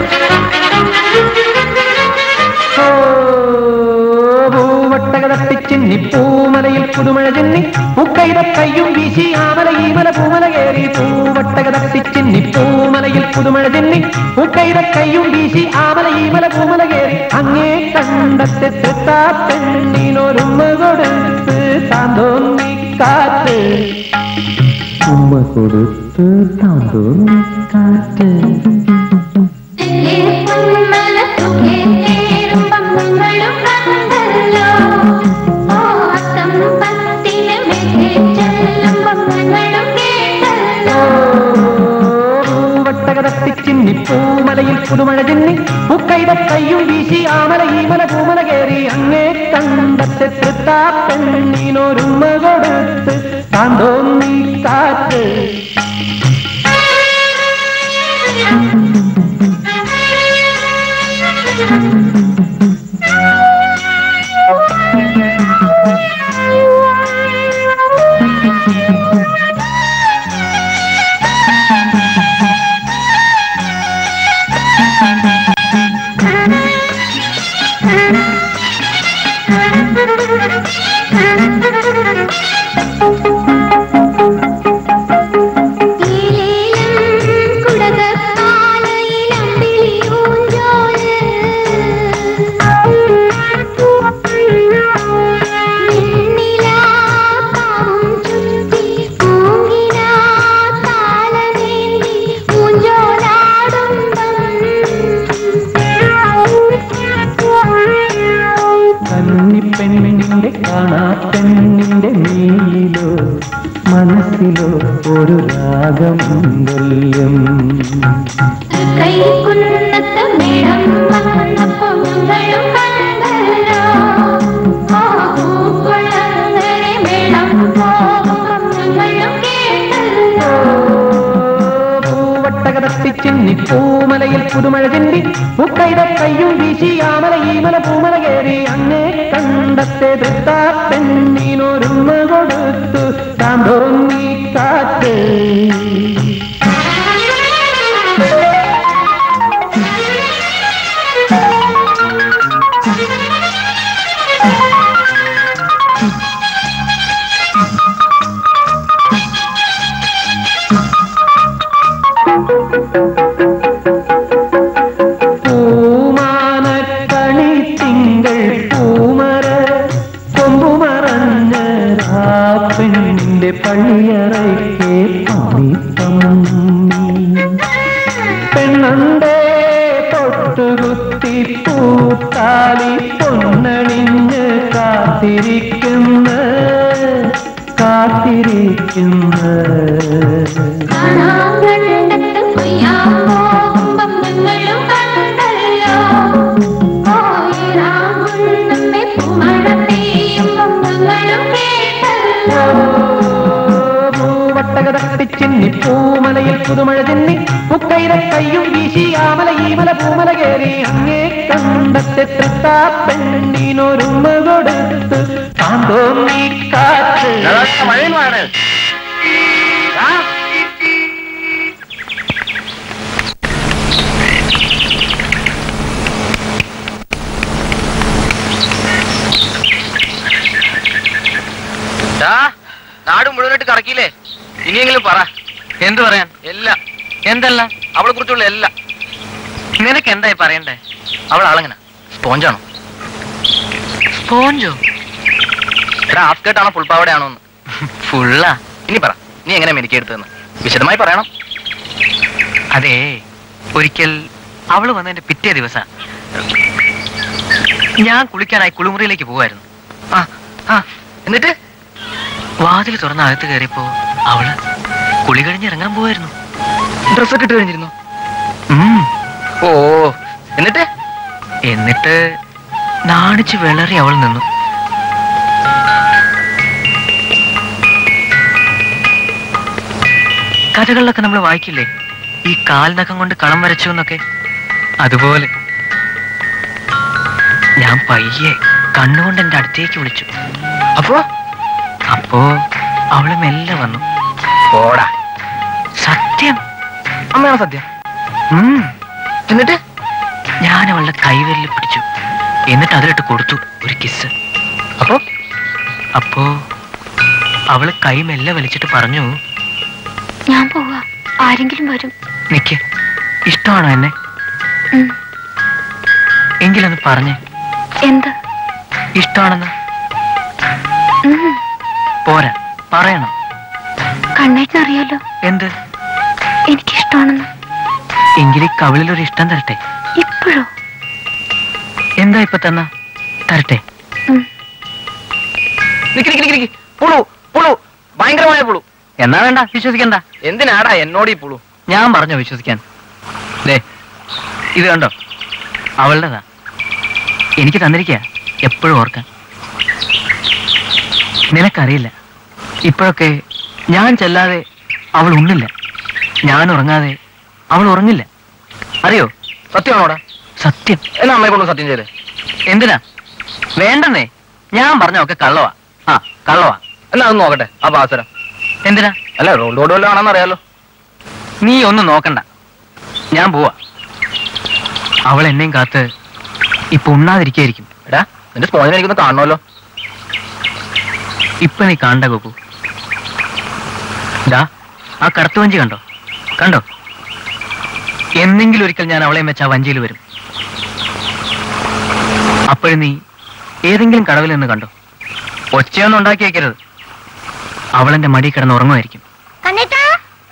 പൂവട്ടകതട്ടിച്ചിന്നി പൂമലയിൽ പുതുമഴ ചെന്നി മുക്കൈത കയ്യും വീശി ആമല ഈമല പൂമല കയറി പൂവട്ടകതട്ടിച്ചിന്നി പൂമലയിൽ പുതുമഴ ചെന്നി മുക്കൈത കയ്യും വീശി ആമല ഈമല പൂമല കയറി അങ്ങേ കണ്ട കണ്ടത്തെ തൃത്താ പെണ്ണിനൊരുമ്മ കൊടുത്ത് താന്തോന്നി കാറ്റ് ഉമ്മ കൊടുത്ത് താന്തോന്നി കാറ്റ് വട്ടകതത്തിച്ചിന്നി പൂമലയിൽ പുതുമഴ ചിന്നി മുക്കൈത കയ്യും വീശി ആമല ഈമല പൂമല കേറി അങ്ങേ കണ്ടത്തെ തൃത്താ പെണ്ണിനൊരുമ്മ കൊടുത്ത് താന്തോന്നി കാറ്റ് കന്നിപ്പെണ്ണിന്റെ കാണാ പെണ്ണിന്റെ നീയിലോ മനസ്സിലോ ഒരു രാഗമംഗല്യം പൂവട്ടകതത്തിച്ചിന്നി പൂമലയിൽ പുതുമഴ ചിന്തി മുക്കൈത കയ്യും വീശി ആമല ഈമല പൂമല കേറി അങ്ങേ കണ്ടത്തെ തൃത്താ പെണ്ണിനൊരുമ കൊടുത്തു താന്തോന്നി കാറ്റ് പൂമാനക്കണി തിങ്കൾ പൂമര കൊമ്പുമറഞ്ഞ ആ പെണ്ണിന്റെ പള്ളിയറയ്ക്ക് പണിത്തമ്മി പെണ്ണന്റെ തൊട്ടുകുത്തി പൂത്താലി പൊന്നണിഞ്ഞ് കാത്തിരിക്കുന്ന കാത്തിരിക്കുന്ന പൂവട്ടകതട്ടിച്ചിന്നി പൂമലയിൽ പുതുമഴ ചിന്നി മുക്കൈത കയ്യും വീശി ആമല ഈമല പൂമല കേറി അങ്ങേ കണ്ടത്തെ തൃത്താ പെണ്ണിനൊരുമ കൊടുത്ത് താന്തോന്നി കാറ്റ് മഴയുമാണ് നാട് മുഴുവനായിട്ട് കറക്കിയില്ലേ ഇനിയെങ്കിലും പറ എന്തു പറയാൻ എല്ലാം എന്തല്ല അവളെ കുറിച്ചുള്ള എല്ലാം നിനക്ക് എന്തായി പറയണ്ടേ അവൾ ആളെങ്ങനെ സ്പോഞ്ചാണോ സ്പോഞ്ചോ എടാ ഹാഫ് സ്കേർട്ടാണോ ഫുൾ പാവടയാണോ എന്ന് ഫുള്ളാ ഇനി പറ നീ എങ്ങനെ മെനിക്കെടുത്തെന്ന് വിശദമായി പറയണം അതേ ഒരിക്കൽ അവള് വന്നതിന്റെ പിറ്റേ ദിവസ ഞാൻ കുളിക്കാനായി കുളിമുറിയിലേക്ക് പോവായിരുന്നു ആ ആ എന്നിട്ട് വാതിൽ തുറന്ന് അകത്ത് കയറിയപ്പോ അവള് കുളി കഴിഞ്ഞ് ഇറങ്ങാൻ പോവായിരുന്നു ഡ്രസ്സൊക്കെ ഇട്ട് കഴിഞ്ഞിരുന്നു ഉം. ഓ എന്നിട്ട് എന്നിട്ട് നാണിച്ച് വിളറി അവൾ നിന്നു കഥകളിലൊക്കെ നമ്മൾ വായിക്കില്ലേ ഈ കാൽനഖം കൊണ്ട് കളം വരച്ചു എന്നൊക്കെ അതുപോലെ ഞാൻ പയ്യെ കണ്ണുകൊണ്ട് എന്റെ അടുത്തേക്ക് വിളിച്ചു അപ്പോ അപ്പോ അവള് മെല്ലെ വന്നു ഓടാ സത്യം അമ്മയാണ് സത്യം ഉം. എന്നിട്ട് ഞാൻ അവളുടെ കൈവിരലിൽ പിടിച്ചു എന്നിട്ട് അതിലിട്ട് കൊടുത്തു ഒരു കിസ് അപ്പോ അപ്പോ അവള് കൈ മെല്ലെ വലിച്ചിട്ട് പറഞ്ഞു ഞാൻ പോവാ ആരെങ്കിലും വരും നിക്ക് ഇഷ്ടമാണോ എന്നെ ഉം. എങ്കിലൊന്ന് പറഞ്ഞേ എന്ത് ഇഷ്ടമാണെന്ന് ഉം. പോരാ പറയണം കണ്ണേറ്റിന് അറിയാലോ എന്ത് എനിക്കിഷ്ടമാണെന്ന് എങ്കിൽ ഈ കവിളിലൊരു ഇഷ്ടം തരട്ടെ ഇപ്പോഴോ എന്താ ഇപ്പൊ തന്ന തരട്ടെ ഉം. നിക്ക് നിക്ക് നിക്ക് നിക്ക്. പുളു പുളു ഭയങ്കരമായ പുളു എന്നാ വേണ്ട വിശ്വസിക്കണ്ട എന്തിനാടാ എന്നോട് ഈ പുളു ഞാൻ പറഞ്ഞോ വിശ്വസിക്കാൻ ദേ ഇത് കണ്ടോ അവളുടെതാ എനിക്ക് തന്നിരിക്കുക എപ്പോഴും ഓർക്കാൻ നിനക്കറിയില്ല ഇപ്പോഴൊക്കെ ഞാൻ ചെല്ലാതെ അവൾ ഉണ്ണില്ല ഞാൻ ഉറങ്ങാതെ അവൾ ഉറങ്ങില്ല അറിയോ സത്യമാണോടാ സത്യം എന്നാ അമ്മയെ കൊണ്ട് സത്യം ചെയ്ത് എന്തിനാ വേണ്ടെന്നേ ഞാൻ പറഞ്ഞൊക്കെ കള്ളവാ ആ കള്ളവാ എന്നാ ഒന്ന് നോക്കട്ടെ ആ പാസരം എന്തിനാ അല്ല റോഡ് റോഡ് വല്ലതും ആണെന്ന് അറിയാലോ നീ ഒന്നും നോക്കണ്ട ഞാൻ പോവാ അവൾ എന്നെയും കാത്ത് ഇപ്പൊ ഉണ്ണാതിരിക്കായിരിക്കും എടാ നിന്റെ സ്പോഞ്ചിനെ എനിക്കൊന്ന് കാണണമല്ലോ ഇപ്പൊ നീ കാണണ്ട ഗോപു ഡാ ആ കടത്തുവഞ്ചി കണ്ടോ കണ്ടോ എന്നെങ്കിലും ഒരിക്കൽ ഞാൻ അവളെയും വെച്ച് ആ വഞ്ചിയിൽ വരും അപ്പോഴും നീ ഏതെങ്കിലും കടവിൽ നിന്ന് കണ്ടോ ഒച്ചയൊന്നും ഉണ്ടാക്കി വെക്കരുത് അവളെന്റെ മടി കിടന്ന് ഉറങ്ങുമായിരിക്കും കണ്ണേട്ടാ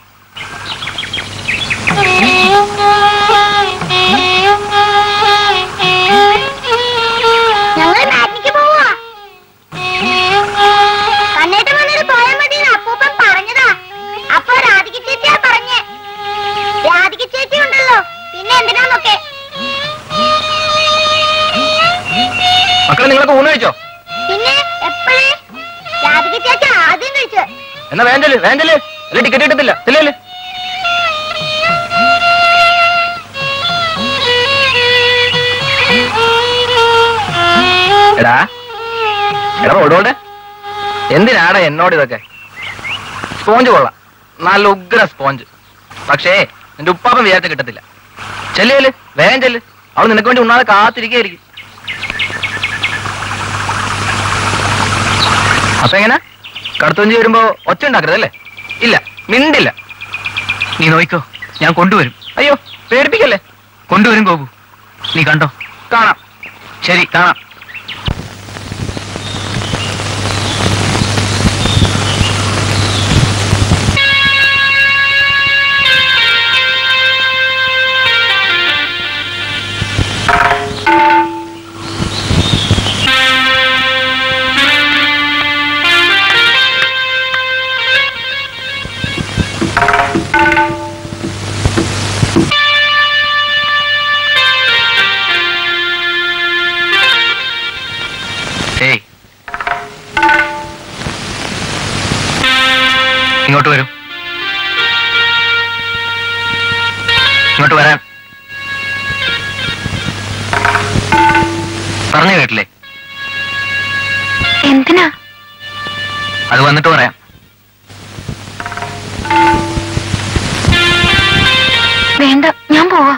ഞങ്ങൾ മാറ്റിക്ക് പോവാ കണ്ണേട്ടൻ വന്നിട്ട് പോയാൽ മതി അപ്പൂപ്പൻ പറഞ്ഞതാ അപ്പൊ രാധിക ചേച്ചിയാ പറഞ്ഞേ രാധിക ചേച്ചി ഉണ്ടല്ലോ പിന്നെ എന്തിനാന്നൊക്കെ മക്കളെ നിങ്ങളൊക്കെ ഊണ് കഴിച്ചോ പിന്നെ എപ്പോഴേ രാധിക ചേച്ചി ആദ്യം കഴിച്ചു എന്നാ വേണ്ടല് വേണ്ടല് അല്ല ടിക്കറ്റ് കിട്ടത്തില്ല ഇല്ലല്ലേ എടാ എടാ ഓടോടെ എന്തിനാടാ എന്നോട് ഇതൊക്കെ സ്പോഞ്ച് കൊള്ളാം നല്ല ഉഗ്ര സ്പോഞ്ച് പക്ഷേ നിന്റെ ഉപ്പാപ്പൻ വിചാരിച്ച കിട്ടത്തില്ല ചെല്ല് വേഗം ചെല്ല് അവൾ നിനക്ക് വേണ്ടി ഉണ്ണാതെ കാത്തിരിക്കുകയായിരിക്കും അപ്പൊ എങ്ങനെ കടത്തുവഞ്ചി വരുമ്പോ ഒച്ച ഉണ്ടാക്കരുതല്ലേ ഇല്ല മിണ്ടില്ല നീ നോയിക്കോ ഞാൻ കൊണ്ടുവരും അയ്യോ പേടിപ്പിക്കല്ലേ കൊണ്ടുവരും ഗോപു നീ കണ്ടോ കാണാം ശരി കാണാം ഏയ് ഇങ്ങോട്ട് വരൂ ഇങ്ങോട്ട് വരാൻ പറഞ്ഞു കേട്ടില്ലേ എന്തിനാ അത് വന്നിട്ട് പറയാം വേണ്ട ഞാൻ പോവാ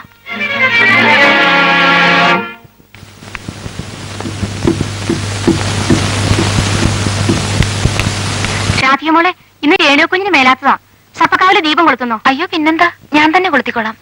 രാധിക മോളെ ഇന്ന് രേണുക്കുഞ്ഞിന് മേലാത്തതാ സപ്പക്കാവിലെ ദീപം കൊളുത്തുന്നോ അയ്യോ പിന്നെന്താ ഞാൻ തന്നെ കൊളുത്തിക്കോളാം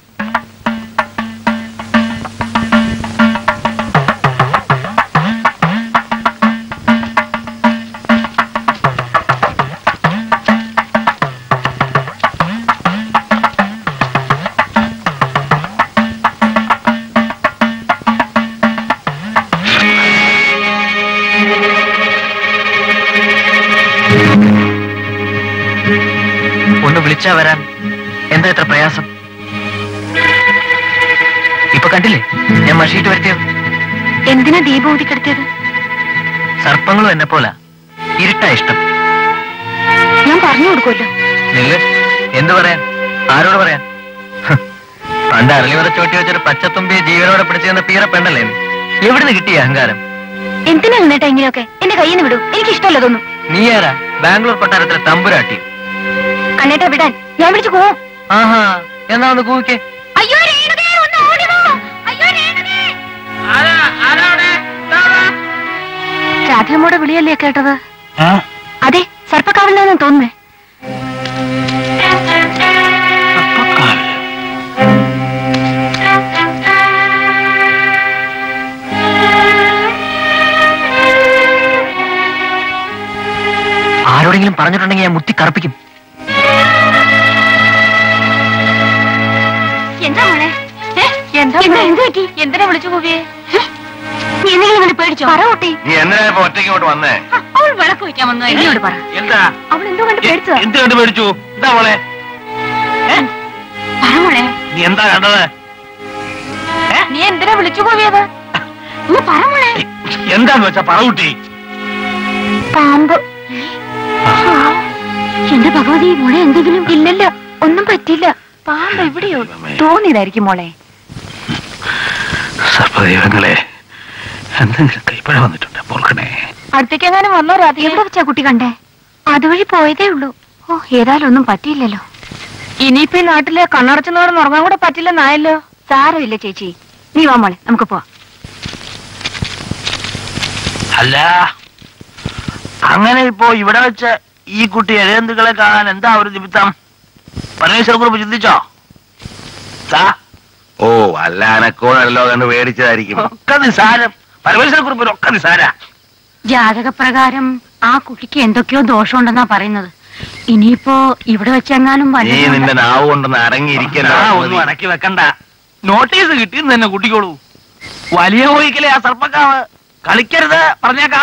ഒന്ന് വിളിച്ചാ വരാൻ എന്താ ഇത്ര പ്രയാസം ഇപ്പൊ കണ്ടില്ലേ ഞാൻ മഷീട്ട് വരുത്തിയത് എന്തിനാ ദീപം ഊതിക്കെടുത്തിയത് സർപ്പങ്ങളും എന്നെ പോലെ ഇരുട്ടാ ഇഷ്ടം ഞാൻ പറഞ്ഞു കൊടുക്കുമല്ലോ നില്ല് എന്ത് പറയാൻ ആരോട് പറയാൻ ഹ്, പണ്ട് അരളിവറ ചോട്ടി വെച്ചൊരു പച്ചത്തുമ്പിയെ ജീവനോടെ പിടിച്ചിരുന്ന പീറ പെണ്ണല്ലേ നീ? എവിടുന്ന് കിട്ടിയ അഹങ്കാരം എന്തിനാ നിന്നിട്ട് ഇങ്ങനെയൊക്കെ എന്റെ കയ്യിൽ നിന്ന് വിടൂ എനിക്ക് ഇഷ്ടമല്ല തോന്നും നീ ആരാ ബാംഗ്ലൂർ കൊട്ടാരത്തിലെ തമ്പുരാട്ടി കണ്ണേട്ടാ വിടാൻ ഞാൻ വിളിച്ചു പോവും ആഹാ എന്നാ ഒന്ന് കൂവിക്കേ അയ്യോ രേണുകേ, ഒന്ന് ഓടി വാ. അയ്യോ രേണുകേ. രാധയമ്മയുടെ വിളിയല്ലേ കേട്ടത് അതെ സർപ്പക്കാവിൽ നിന്നും തോന്നുന്നേ പറഞ്ഞിട്ടുണ്ടെങ്കിൽ ഞാൻ മുത്തി കറപ്പിക്കും എന്താ മോളെ ഏ? എന്താ എന്ത് പറ്റി എന്തിനാ വിളിച്ചു പോവിയേ നീ എന്തെങ്കിലും ഇങ്ങനെ പേടിച്ചോ പറ കുട്ടി നീ എന്തിനാ ഇപ്പൊ ഒറ്റയ്ക്ക് ഇങ്ങോട്ട് വന്നേ ആ, അവൾ വിളക്ക് വയ്ക്കാൻ വന്നു എന്നോട് പറ എന്താ അവൾ എന്തോ കണ്ട് എ- പേടിച്ചതാ എന്ത് കണ്ട് പേടിച്ചു എന്താ മോളെ പറ മോളെ നീ എന്താ കണ്ടത് നീ എന്തിനാ വിളിച്ചു പോവിയത് ഒന്ന് പറ മോളെ എന്താന്ന് വെച്ചാ പറ കുട്ടി പാമ്പ് എന്റെ ഭഗവതി മോളെ എന്തെങ്കിലും ഇല്ലല്ലോ ഒന്നും പറ്റില്ല പാമ്പ് എവിടെയോ തോന്നിയതായിരിക്കും മോളെ സർപ്പദൈവങ്ങളെ എന്തെങ്കിലും കൈപ്പഴ വന്നിട്ടുണ്ട് പോർക്കണേ അടുത്തേക്ക് എങ്ങാനും വന്നോ രാത്രി എവിടെ വെച്ചാ കുട്ടി കണ്ടേ അതുവഴി പോയതേ ഉള്ളൂ ഓ ഏതായാലും ഒന്നും പറ്റിയില്ലല്ലോ ഇനിയിപ്പോ ഈ നാട്ടിലെ കണ്ണടച്ചുന്നവരെ ഉറങ്ങാൻ കൂടെ പറ്റില്ലെന്നായല്ലോ സാരമില്ല ചേച്ചി നീ വാ മോളെ നമുക്ക് പോവാം അല്ല അങ്ങനെ ഇപ്പോ ഇവിടെ വെച്ച് ഈ കുട്ടി എഴയന്തുക്കളെ കാണാൻ എന്താ ഒരു നിമിത്തം പരമേശ്വര കുറിപ്പ് ചിന്തിച്ചോ സാ ഓ വല്ല അനക്കോണല്ലോ കണ്ട് പേടിച്ചതായിരിക്കും ഒക്കെ നിസാരം പരമേശ്വര കുറിപ്പിന് ഒക്കെ നിസാര ജാതകപ്രകാരം ആ കുട്ടിക്ക് എന്തൊക്കെയോ ദോഷമുണ്ടെന്നാ പറയുന്നത് ഇനിയിപ്പോ ഇവിടെ വെച്ചെങ്ങാനും നീ വല്ലതും നിന്റെ നാവ് കൊണ്ടൊന്ന് അടങ്ങിയിരിക്കല്ലോ ആ, ഒന്നും അടക്കി വെക്കണ്ട നോട്ടീസ് കിട്ടിയെന്ന് തന്നെ കുട്ടിക്കോളൂ വലിയ കോയിക്കലെ ആ സർപ്പക്കാവ് കളിക്കരുത് പറഞ്ഞേക്കാം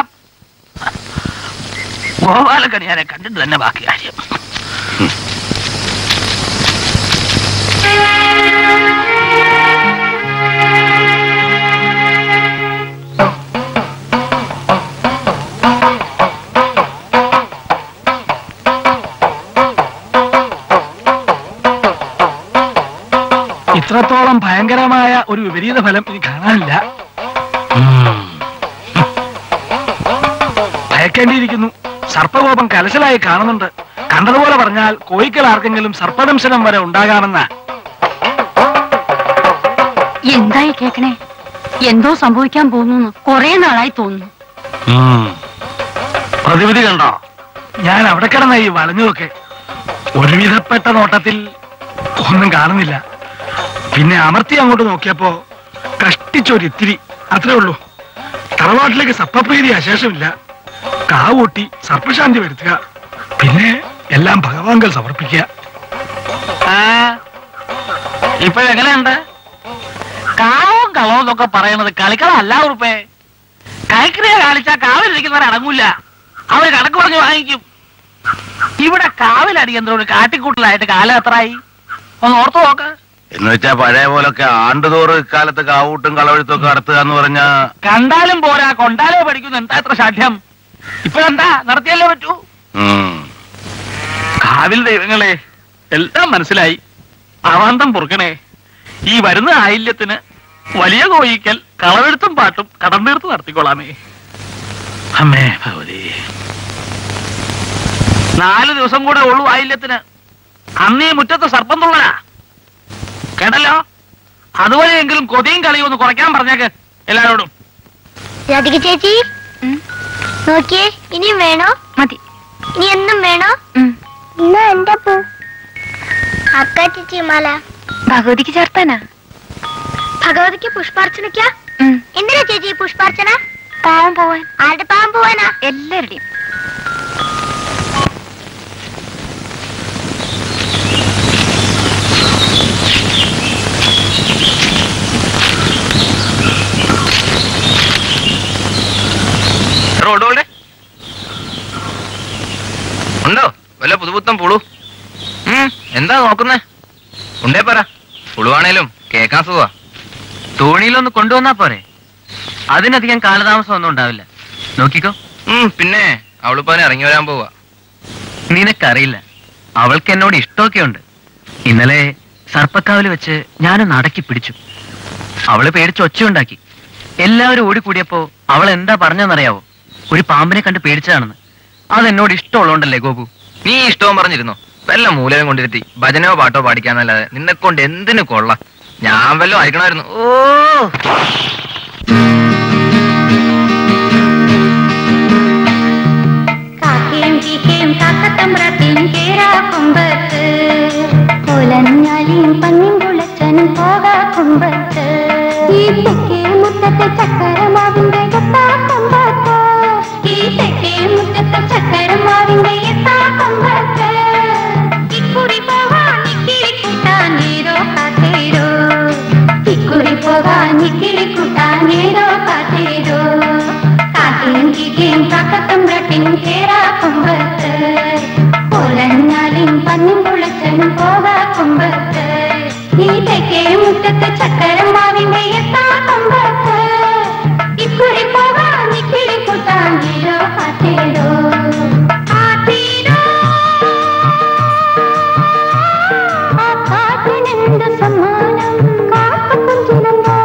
ഗോപാലക്കണിയാനെ കണ്ടിട്ട് തന്നെ ബാക്കി കാര്യം ഇത്രത്തോളം ഭയങ്കരമായ ഒരു വിപരീത ഫലം ഇനി കാണാനില്ല ഉം. ഭയക്കേണ്ടിയിരിക്കുന്നു സർപ്പകോപം കലശലായി കാണുന്നുണ്ട് കണ്ടതുപോലെ പറഞ്ഞാൽ കോയിക്കൽ ആർക്കെങ്കിലും സർപ്പദംശനം വരെ ഉണ്ടാകാമെന്ന എന്തായി കേക്കണേ എന്തോ സംഭവിക്കാൻ പോകുന്നു കൊറേ നാളായി തോന്നുന്നു പ്രതിവിധി കണ്ടോ ഞാൻ അവിടെ കിടന്ന ഈ വളഞ്ഞതൊക്കെ ഒരുവിധപ്പെട്ട നോട്ടത്തിൽ ഒന്നും കാണുന്നില്ല പിന്നെ അമർത്തി അങ്ങോട്ട് നോക്കിയപ്പോ കഷ്ടിച്ചൊരിത്തിരി അത്രേ ഉള്ളൂ തറവാട്ടിലേക്ക് സർപ്പപ്രീതി അശേഷമില്ല കാവൂട്ടി സർപ്പശാന്തി വരുത്തുക പിന്നെ എല്ലാം ഭഗവാങ്കൽ സമർപ്പിക്കുക ഇപ്പോഴെങ്ങനെയുണ്ട് കാവും കളവും എന്നൊക്കെ പറയുന്നത് കളിക്കളല്ല ഉറുപ്പേ കൈക്രിയ കാണിച്ചാ കാവിലിരിക്കുന്നവർ അടങ്ങൂല അവര് കണക്ക് പറഞ്ഞ് വാങ്ങിക്കും ഇവിടെ കാവിലടിയന്തരം ഒരു കാട്ടിക്കൂട്ടലായിട്ട് കാലം എത്രയായി ഒന്ന് ഓർത്തു നോക്ക് എന്ന് വെച്ചാ പഴയ പോലൊക്കെ ആണ്ടുതോറ് ഇക്കാലത്ത് കാവൂട്ടും കളവഴുത്തും ഒക്കെ നടത്തുക എന്ന് പറഞ്ഞാ കണ്ടാലും പോരാ കൊണ്ടാലേ പഠിക്കുന്നു എന്താ എത്ര സാധ്യം ഇപ്പോഴെന്താ നടത്തിയല്ലേ പറ്റൂ ഉം. കാവിൽ ദൈവങ്ങളെ എല്ലാം മനസ്സിലായി അവാന്തം പൊറുക്കണേ ഈ വരുന്ന ആയില്യത്തിന് വലിയ കോയിക്കൽ കളവെഴുത്തും പാട്ടും കടം തീർത്ത് നടത്തിക്കൊള്ളാമേ അമ്മേ ഭഗവതി നാല് ദിവസം കൂടെ ഉള്ളൂ ആയില്യത്തിന് അന്നീ മുറ്റത്ത് സർപ്പം തുള്ളലാ കേട്ടല്ലോ അതുവരെയെങ്കിലും കൊതിയും കളിയും ഒന്ന് കുറയ്ക്കാൻ പറഞ്ഞേക്ക് എല്ലാരോടും രാധിക ചേച്ചി നോക്കിയേ ഇനിയും വേണോ മതി ഇനി എന്നും വേണോ ഉം. ഇന്ന് എന്റെ പൂ അക്ക ചേച്ചി മാല ഭഗവതിക്ക് ചേർത്താനാ ഭഗവതിക്ക് പുഷ്പാർച്ചനയ്ക്ക ഉം. എന്തിനാ ചേച്ചി ഈ പുഷ്പാർച്ചന പാവം പോവാൻ ആരുടെ പാവം പോവാനാ എല്ലാവരുടെയും റോഡോടെ ഉണ്ടോ വല്ല പുതുപുത്തം പുളു ഉം, എന്താ നോക്കുന്നേ ഉണ്ടേ പറ പുളുവാണേലും കേക്കാൻ സുഖാ തോണിയിലൊന്ന് കൊണ്ടുവന്നാ പോരെ അതിനധികം കാലതാമസം ഒന്നും ഉണ്ടാവില്ല നോക്കിക്കോ പിന്നെ അവളിപ്പോ ഇറങ്ങി വരാൻ പോവാ നിനക്കറിയില്ല അവൾക്ക് എന്നോട് ഇഷ്ടമൊക്കെ ഉണ്ട് ഇന്നലെ സർപ്പക്കാവിൽ വെച്ച് ഞാനൊന്ന് അടക്കി പിടിച്ചു അവള് പേടിച്ച് ഒച്ചയുണ്ടാക്കി എല്ലാവരും ഓടിക്കൂടിയപ്പോ അവൾ എന്താ പറഞ്ഞെന്നറിയാവോ ഒരു പാമ്പിനെ കണ്ട് പേടിച്ചതാണെന്ന് അതെന്നോട് ഇഷ്ടമുള്ളതുകൊണ്ടല്ലേ ഗോപു നീ ഇഷ്ടവും പറഞ്ഞിരുന്നോ വല്ല മൂലവും കൊണ്ടിരുത്തി ഭജനയോ പാട്ടോ പാടിക്കാന്നല്ലാതെ നിന്നെ കൊണ്ട് എന്തിനു കൊള്ള ഞാൻ വല്ലതും അയക്കണമായിരുന്നു ഓ കാക്കയും ചീക്കയും കാക്കത്തമ്പ്രാട്ടിയും കേറാ കുമ്പത്ത് കൊലഞ്ഞാലിയും പന്നിൻ കുളച്ചനും പോകാ കുമ്പത്ത് ഈ തെക്കേ മുറ്റത്തെ ചക്കരമാവിന്റെ എത്താ കുമ്പത്ത് ഈ തെക്കേ മുറ്റത്തെ ചക്കരമാവിന്റെ എത്താ പാട്ടിൻ കേറാ കുമ്പത്ത് പുലഞ്ഞാലിൻ പന്നിൻ കുളിച്ചനും പോകാ കുമ്പത്ത് ഈ തെക്കേ മുറ്റത്ത് ചക്കരം മാവിന്റെ എത്താ കുമ്പത്ത് ഇക്കുറി പോകാ നിക്കിളി കുട്ടാങ്കിലോ കാറ്റേടോ കാറ്റേടോ ആ കാറ്റിനെന്ത് സമ്മാനം കാക്കപ്പുഞ്ചിലന്തോ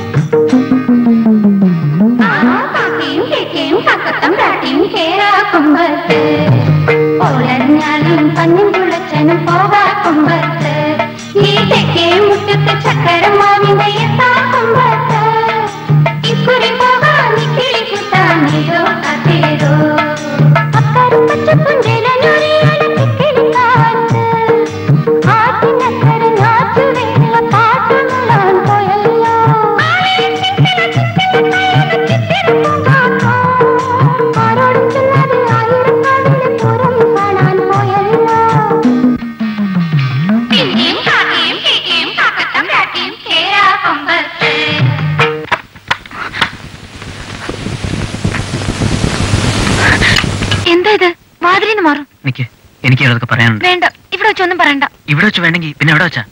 കാക്കയും കേക്കയും കക്കത്തം കാട്ടിയും കേറാ കുമ്പത്ത് ഓലഞ്ഞാലും പന്നിൻ കുളച്ചനും പോകാ കുമ്പത്ത് ഈ തെക്കേ മുറ്റത്ത് ചക്കരം മാവിന്റെ എത്താ കുമ്പത്ത് ഇക്കുറി പോകാ നിക്കിളി കുട്ടാനിതോ കാത്തേതോ അക്കരം പച്ചപ്പുഞ്ചിലൊരിയാലും കിക്കിളി കാറ്റ് ആറ്റിനക്കര ഞാറ്റുവേല പാട്ടുമുള്ളാൻ പോയല്ലോ ആരോടും ചെല്ലാതെ ആയിരക്കാവിലെ പുറം കാണാൻ പോയല്ലോ കിളിയും കാക്കയും കിക്കിയും കാക്കത്തം കാട്ടിയും കേറാ കൊമ്പത്ത് എന്താ ഇത് വാതിലിന്ന് മാറും നിക്ക് എനിക്ക് അതൊക്കെ പറയാനുണ്ട് വേണ്ട ഇവിടെ വെച്ചൊന്നും പറയണ്ട ഇവിടെ വെച്ച് വേണമെങ്കിൽ പിന്നെ എവിടെ വെച്ചാ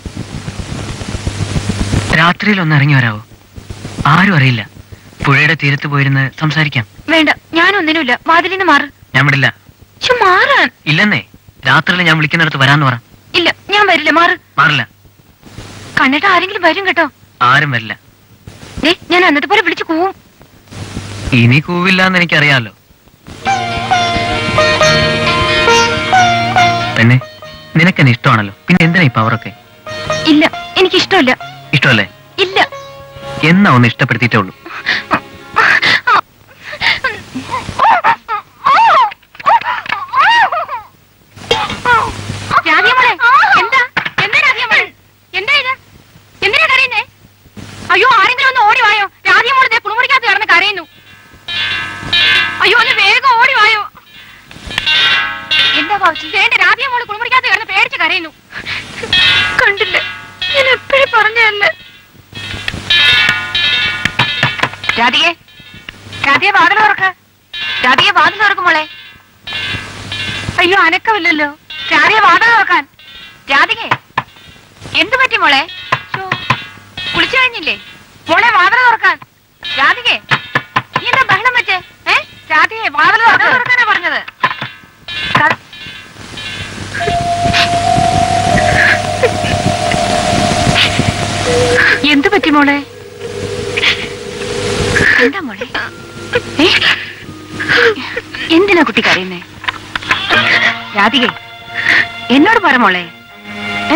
രാത്രിയിൽ ഒന്ന് ഇറങ്ങി വരാവോ ആരും അറിയില്ല പുഴയുടെ തീരത്ത് പോയിരുന്ന് സംസാരിക്കാം വേണ്ട ഞാനൊന്നിനുമില്ല വാതിലിന്ന് മാറ് ഞാൻ വിടില്ല ശ്ശോ, മാറാൻ ഇല്ലെന്നേ രാത്രിയിൽ ഞാൻ വിളിക്കുന്നിടത്ത് വരാന്ന് പറ ഇല്ല ഞാൻ വരില്ല മാറ് മാറില്ല കണ്ടിട്ട് ആരെങ്കിലും വരും കേട്ടോ ആരും വരില്ല ദേ ഞാൻ അന്നത്തെ പോലെ വിളിച്ചു കൂവും ഇനി കൂവില്ല എന്ന് എനിക്കറിയാമല്ലോ പെണ്ണെ നിനക്കെന്നെ ഇഷ്ടമാണല്ലോ പിന്നെ എന്തിനാ ഈ പവറൊക്കെ ഇല്ല എനിക്കിഷ്ടമില്ല ഇഷ്ടമല്ലേ ഇല്ല എന്നാ ഒന്ന് ഇഷ്ടപ്പെടുത്തിയിട്ടേ ഉള്ളൂ രാധിയമോളെ എന്താ എന്താ രാധിയമോളെ എന്താ ഇത് എന്തിനാ കരയുന്നേ അയ്യോ ആരെങ്കിലും ഒന്ന് ഓടി വായോ രാധിയമോളെ ദേ കുളിമുറിക്കകത്ത് കിടന്ന് കരയുന്നു അയ്യോ ഒന്ന് വേഗം ഓടി വായോ എന്താ ബാബു വേണ്ട രാധിയമോള് കുളിമുറിക്കകത്ത് കിടന്ന് പേടിച്ച് കരയുന്നു കണ്ടില്ല ഞാൻ എപ്പോഴും പറഞ്ഞതല്ലേ രാധികെ രാധിയെ വാതിൽ തുറക്ക രാധിയെ വാതിൽ തുറക്കും മോളെ അയ്യോ അനക്കമില്ലല്ലോ രാധിയെ വാതിൽ തുറക്കാൻ രാധികെ എന്തു പറ്റി മോളെ ശ്ശോ, കുളിച്ചു കഴിഞ്ഞില്ലേ മോളെ വാതിൽ തുറക്കാൻ രാധികെ നീ എന്താ ബഹളം വെച്ചേ ഏ രാധികെ വാതിൽ തുറക്കാനാ പറഞ്ഞത് ക- എന്തു പറ്റി മോളെ എന്താ മോളെ ഏ? എന്തിനാ കുട്ടി കരയുന്നേ രാധികെ എന്നോട് പറ മോളെ ഏ?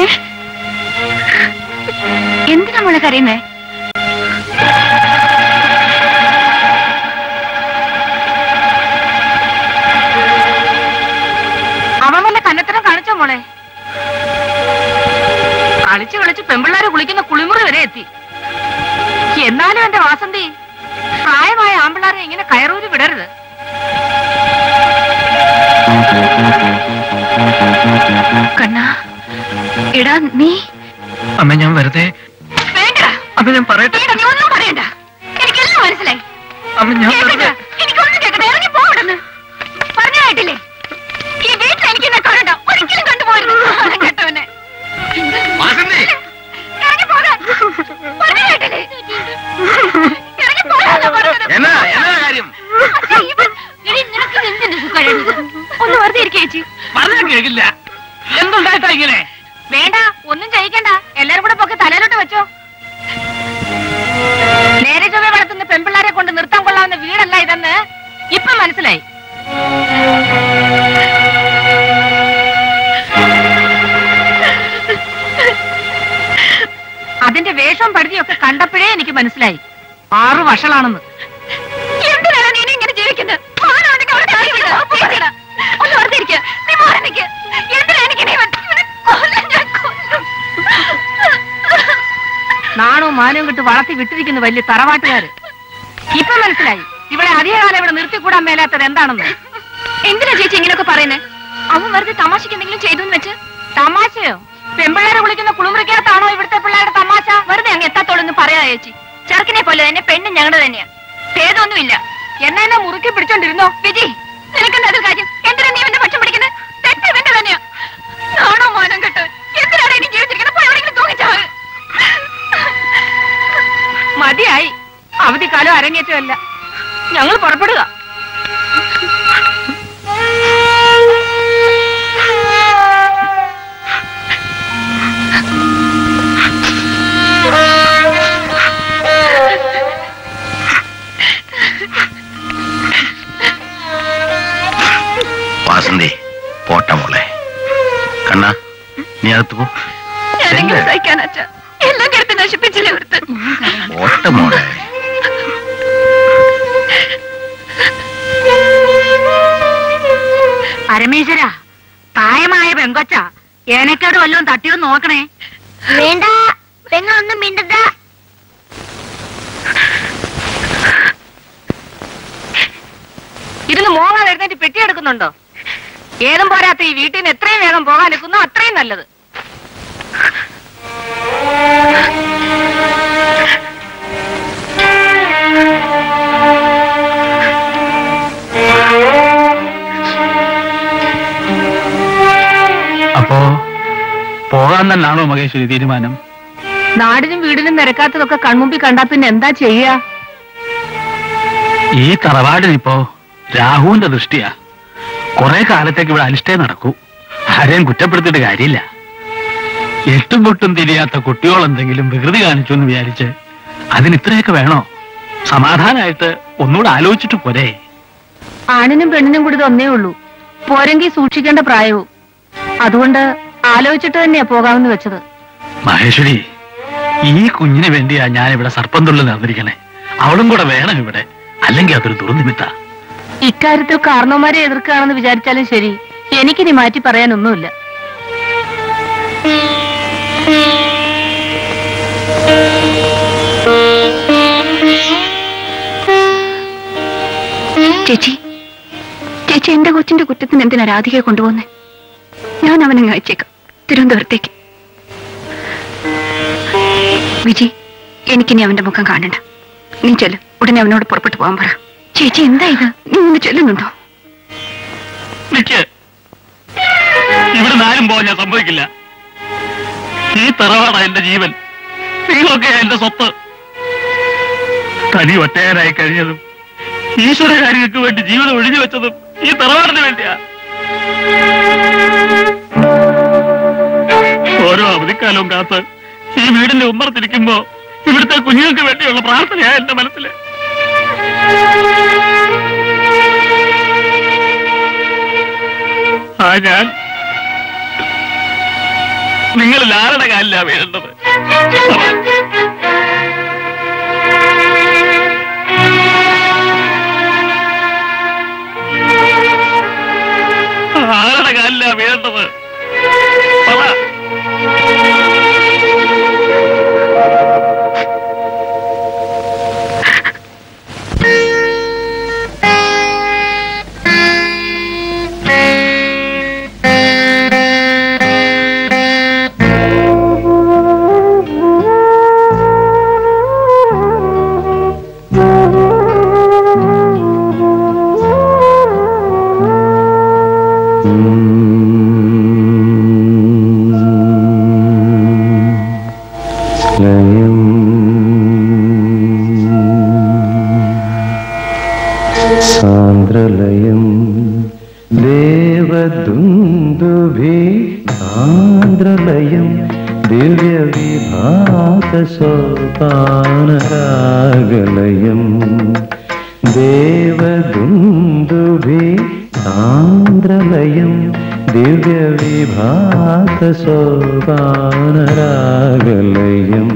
എന്തിനാ മോളെ കരയുന്നേ അവൻ വല്ല കന്നത്തരം കാണിച്ചോ മോളെ കളിച്ച് കളിച്ച് പെമ്പിള്ളാരെ കുളിക്കുന്ന കുളിമുറി വരെ എത്തി എന്നാലും എന്റെ വാസന്തി പ്രായമായ ആമ്പിള്ളാരെ ഇങ്ങനെ കയറൂരി വിടരുത് കണ്ണാ എടാ നീ അമ്മ ഞാൻ വെറുതെ വേണ്ട അമ്മ ഞാൻ പറയട്ടെ വേണ്ട നീ ഒന്നും പറയണ്ട എനിക്കെല്ലാം മനസ്സിലായി അമ്മ ഞാൻ കേൾക്കണ്ട വെറുതെ എനിക്കൊന്നും കേൾക്കണ്ട ഇറങ്ങി പോകണ്ടെന്ന് പറഞ്ഞായിട്ടില്ലേ ഈ വീട്ടിൽ എനിക്ക് എന്നെ കാണണ്ട ഒരിക്കലും കണ്ടുപോകരുത് നാണം കെട്ടവനെ വാസന്തി ഇറങ്ങി പോകാൻ പറഞ്ഞായിട്ടില്ലേ ഇറങ്ങി പോകാനാ പറഞ്ഞത് എന്നാ എന്നാ കാര്യം അച്ഛാ, ഇവൻ- എടി, നിനക്ക് ഇത് എന്തിന്റെ സുഖമായിരുന്നത്? ഒന്ന് വെറുതെ ഇരിക്കുക ചേച്ചി പറഞ്ഞാൽ കേൾക്കില്ല എന്തുണ്ടായിട്ടാ ഇങ്ങനെ വേണ്ട ഒന്നും ചെയ്യിക്കണ്ട എല്ലാരും കൂടെ പൊക്കെ തലയിലോട്ട് വെച്ചോ നേരെ ചൊവ്വെ വളർത്തുന്ന പെൺപിള്ളാരെ കൊണ്ട് നിർത്താൻ കൊള്ളാവുന്ന വീടല്ല ഇതെന്ന് ഇപ്പൊ മനസ്സിലായി അതിന്റെ വേഷവും പടുതിയൊക്കെ കണ്ടപ്പോഴേ എനിക്ക് മനസ്സിലായി ആറു വഷളാണെന്ന് എന്തിനാണ് നീ ഇങ്ങനെ ജീവിക്കുന്നത് ആരാണെങ്കിൽ അവിടെ കാര്യമില്ല. പേടിക്കണ്ട. ഒന്ന് വെറുതെ ഇരിക്ക്. നീ മാറി നിൽക്ക്. എന്തിനാ എനിക്ക് ഇനി ഇവൻ- ഇവനെ കൊല്ലാൻ ഞാൻ കൊല്ലും. നാണവും മാനവും കിട്ട് വളർത്തി വിട്ടിരിക്കുന്ന വലിയ തറവാട്ടുകാര് ഇപ്പൊ മനസ്സിലായി ഇവിടെ അധികകാലം ഇവിടെ നിർത്തിക്കൂടാൻ മേലാത്തത് എന്താണെന്ന് എന്തിനാ ചേച്ചി ഇങ്ങനെയൊക്കെ പറയുന്നേ അവൻ വെറുതെ തമാശക്ക് എന്തെങ്കിലും ചെയ്തു വെച്ച് തമാശയോ പെൺപിള്ളേരെ വിളിക്കുന്ന കുളിമുറിക്കകത്താണോ ഇവിടുത്തെ പിള്ളേരുടെ തമാശ വെറുതെ അങ്ങ് എത്താത്തോളെന്ന് പറയാ ചേച്ചി ചെറുക്കിനെ പോലെ തന്നെ പെണ്ണും ഞങ്ങളുടെ തന്നെയാ ഭേദമൊന്നുമില്ല എന്നാ എന്നെ മുറുക്കി പിടിച്ചോണ്ടിരുന്നോ വിജി നിനക്കെന്താ അതിൽ കാര്യം എന്തിനാ നീ എന്റെ പക്ഷം പിടിക്കുന്നത് തെറ്റ് ഇവന്റെ തന്നെയാ നാണോ മാനം കെട്ട് എന്തിനാണ് ഇനി ജീവിച്ചിരിക്കുന്നത് പോയി എവിടെയെങ്കിലും തൂങ്ങിച്ചാവ് മതിയായി അവധിക്കാലം അരങ്ങേറ്റമല്ല ഞങ്ങൾ പുറപ്പെടുക വാസന്തി പോട്ട മോളെ കണ്ണ നീ അകത്ത് പോ ഞാനെങ്കിലും സഹിക്കാൻ അച്ഛ എല്ലാം കെടുത്ത് നശിപ്പിച്ചില്ലേ ഒരുത്തൻ പോട്ട മോളെ പരമേശ്വര പ്രായമായ പെങ്കൊച്ച ഏനക്കേട് വല്ലതും തട്ടിയോ നോക്കണേ വേണ്ട പെങ്ങളൊന്നും മിണ്ടണ്ട ഇരുന്ന് മോങ്ങാൻ എഴുന്നേറ്റ് പെട്ടി എടുക്കുന്നുണ്ടോ ഏതും പോരാത്ത ഈ വീട്ടിൽ നിന്ന് എത്രയും വേഗം പോകാൻ നിൽക്കുന്നോ അത്രയും നല്ലത് അപ്പോ പോകാൻ തന്നെയാണോ മഹേശ്വരി തീരുമാനം നാടിനും വീടിനും നിരക്കാത്തതൊക്കെ കൺമുമ്പിൽ കണ്ടാ പിന്നെ എന്താ ചെയ്യാ ഈ തറവാടിനിപ്പോ രാഹുവിന്റെ ദൃഷ്ടിയാ കുറെ കാലത്തേക്ക് ഇവിടെ അനിഷ്ടേ നടക്കൂ ആരെയും കുറ്റപ്പെടുത്തിയിട്ട് കാര്യമില്ല എട്ടും പൊട്ടും തിരിയാത്ത കുട്ടികളെന്തെങ്കിലും വികൃതി കാണിച്ചു എന്ന് വിചാരിച്ച് അതിന് ഇത്രയൊക്കെ വേണോ സമാധാനമായിട്ട് ഒന്നുകൂടെ ആലോചിച്ചിട്ട് പോരെ ആണിനും പെണ്ണിനും കൂടി ഇത് ഒന്നേ ഉള്ളൂ പോരെങ്കിൽ സൂക്ഷിക്കേണ്ട പ്രായവും അതുകൊണ്ട് ആലോചിച്ചിട്ട് തന്നെയാ പോകാമെന്ന് വെച്ചത് മഹേശ്വരി ഈ കുഞ്ഞിന് വേണ്ടിയാ ഞാൻ ഇവിടെ സർപ്പം തുള്ളി നടന്നിരിക്കണേ അവളും കൂടെ വേണം ഇവിടെ അല്ലെങ്കിൽ അതൊരു ദുർനിമിത്ത ഇക്കാര്യത്തിൽ കാരണവന്മാരെ എതിർക്കുകയാണെന്ന് വിചാരിച്ചാലും ശരി എനിക്കിനി മാറ്റി പറയാനൊന്നുമില്ല ചേച്ചി ചേച്ചി എന്റെ കൊച്ചിന്റെ കുറ്റത്തിന് എന്തിനാ രാധികയെ കൊണ്ടുപോകുന്നേ ഞാൻ അവനെ അയച്ചേക്കാം തിരുവനന്തപുരത്തേക്ക് വിജി എനിക്കിനി അവന്റെ മുഖം കാണണ്ട നീ ചെല്ല് ഉടനെ അവനോട് പുറപ്പെട്ടു പോകാൻ പറ ചേച്ചി എന്താ ഇത് നീ ഒന്ന് ചെല്ലുന്നുണ്ടോ നിക്ക് ഇവിടെ ആരും പോകാൻ ഞാൻ സംഭവിക്കില്ല ഈ തറവാടാ എന്റെ ജീവൻ നിങ്ങളൊക്കെ എന്റെ സ്വത്ത് തനി ഒറ്റയാനായി കഴിഞ്ഞതും ഈശ്വര കാര്യങ്ങൾക്ക് വേണ്ടി ജീവിതം ഒഴിഞ്ഞു വെച്ചതും ഈ തറവാടിന് വേണ്ടിയാ ഓരോ അവധിക്കാലവും കാത്ത് ഈ വീടിന്റെ ഉമ്മറത്തിരിക്കുമ്പോ ഇവിടുത്തെ കുഞ്ഞുങ്ങൾക്ക് വേണ്ടിയുള്ള പ്രാർത്ഥനയാ എന്റെ മനസ്സില് ആ ഞാൻ നിങ്ങളിൽ ആരുടെ കാലിലാ വീഴേണ്ടത് ആരുടെ കാലിലാ വീഴേണ്ടത് പറ ലയം സാന്ദ്രലയം ദേവദുന്ദുഭി സാന്ദ്രലയം ദിവ്യവിഭാസോപാനരാഗലയം ദേവദുന്ദുഭി സാന്ദ്രലയം ദിവ്യവിഭാസോപാനരാഗലയം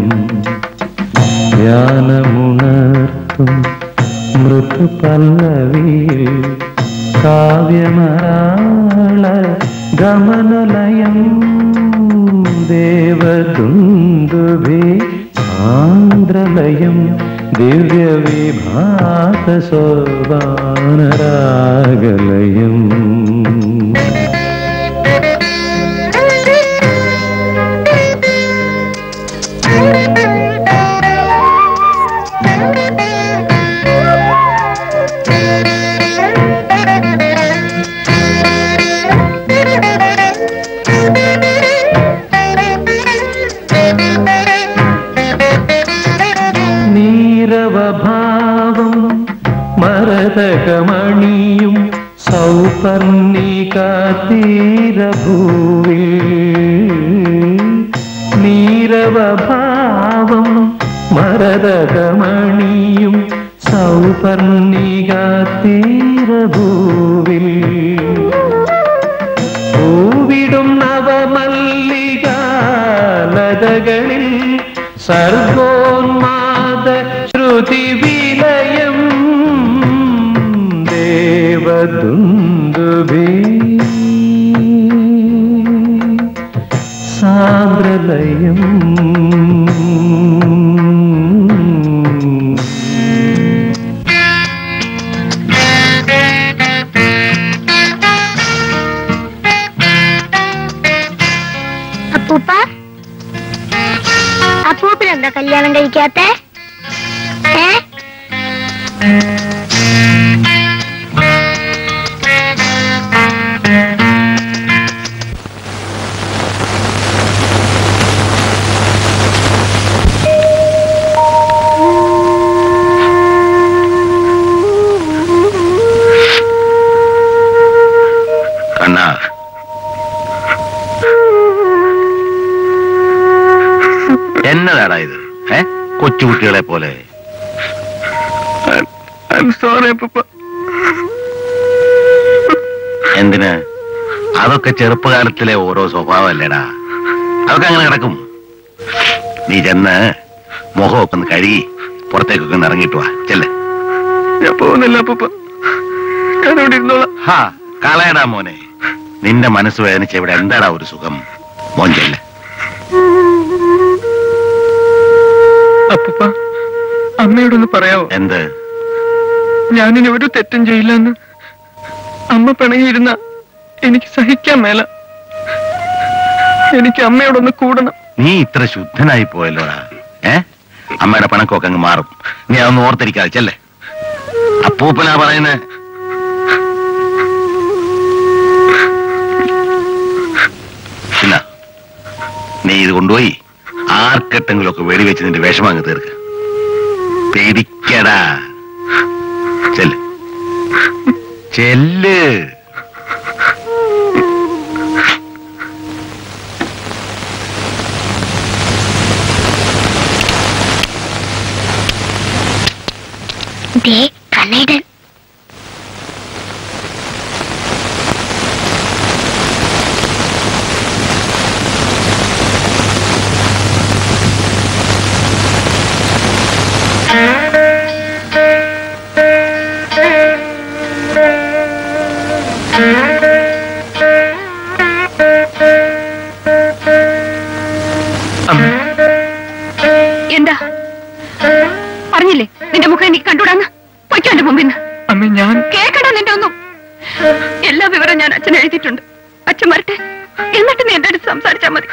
ധ്യാനമുണർത്തും മൃദുപല്ലവിയിൽ കാവ്യമരാള ഗമനലയം ദേവദുന്ദുഭി ആന്ധ്രലയം ദിവ്യവിഭാസോപാനരാഗലയം Thank you. മരതകമണിയും സൗപർണിക തീരഭൂവിൽ നീരവഭാവം മരതകമണിയും സൗപർണിക തീരഭൂവിൽ പൂവിടും നവമല്ലികാലതകളിൽ സർഗോന്മാദ ശ്രുതി വിലയം ദേവദുന്ദുഭി സാന്ദ്രലയം അപ്പൂപ്പ അപ്പൂപ്പനെന്താ കല്യാണം കഴിക്കാത്ത ഏ കണ്ണാ എന്നതാടാ ഇത് ഏ കൊച്ചുകുട്ടികളെ പോലെ സോറി അപ്പൂപ്പ എന്തിന് അതൊക്കെ ചെറുപ്പകാലത്തിലെ ഓരോ സ്വഭാവമല്ലേടാ അതൊക്കെ അങ്ങനെ കിടക്കും നീ ചെന്ന് മുഖമൊക്കെ ഒന്ന് കഴുകി പുറത്തേക്കൊക്കെ ഒന്ന് ഇറങ്ങിയിട്ട് വാ ചെല്ലേ ഞാൻ പോകുന്നില്ല അപ്പൂപ്പ ഞാനിവിടെ ഇരുന്നോളാം ഹാ കളയടാ മോനെ നിന്റെ മനസ്സ് വേദനിച്ച് ഇവിടെ എന്താടാ ഒരു സുഖം മോൻ ചെല്ലേ അപ്പൂപ്പ അമ്മയോടൊന്ന് പറയാവോ എന്ത് ഞാനിനി ഒരു തെറ്റും ചെയ്യില്ലെന്ന് അമ്മ പിണങ്ങിയിരുന്ന എനിക്ക് സഹിക്കാൻ മേല എനിക്ക് അമ്മയോടൊന്ന് കൂടണം നീ ഇത്ര ശുദ്ധനായി പോയല്ലോടാ ഏ അമ്മയുടെ പണക്കൊക്കെ അങ്ങ് മാറും നീ അതൊന്ന് ഓർത്തിരിക്കാതെ ചെല്ലേ അപ്പൂപ്പനാ പറയുന്നേ പിന്നെ നീ ഇത് കൊണ്ടുപോയി ആർക്കെട്ടെങ്കിലും ഒക്കെ വെടിവെച്ച് നിന്റെ വിഷമം അങ്ങ് തീർക്ക് പേടിക്കടാ ചെല്ല് ചെല്ല് ദേ കണ്ണീടൻ എന്താ പറഞ്ഞില്ലേ നിന്റെ മുഖം എനിക്ക് കണ്ടുകൂടാന്ന് പൊയ്ക്കോ എന്റെ മുമ്പിൽ നിന്ന് അമ്മ ഞാൻ കേക്കടാ നിന്റെ ഒന്നും എല്ലാ വിവരം ഞാൻ അച്ഛൻ എഴുതിയിട്ടുണ്ട് അച്ഛൻ വരട്ടെ എന്നിട്ട് നീ എന്റെ അടുത്ത് സംസാരിച്ചാ മതി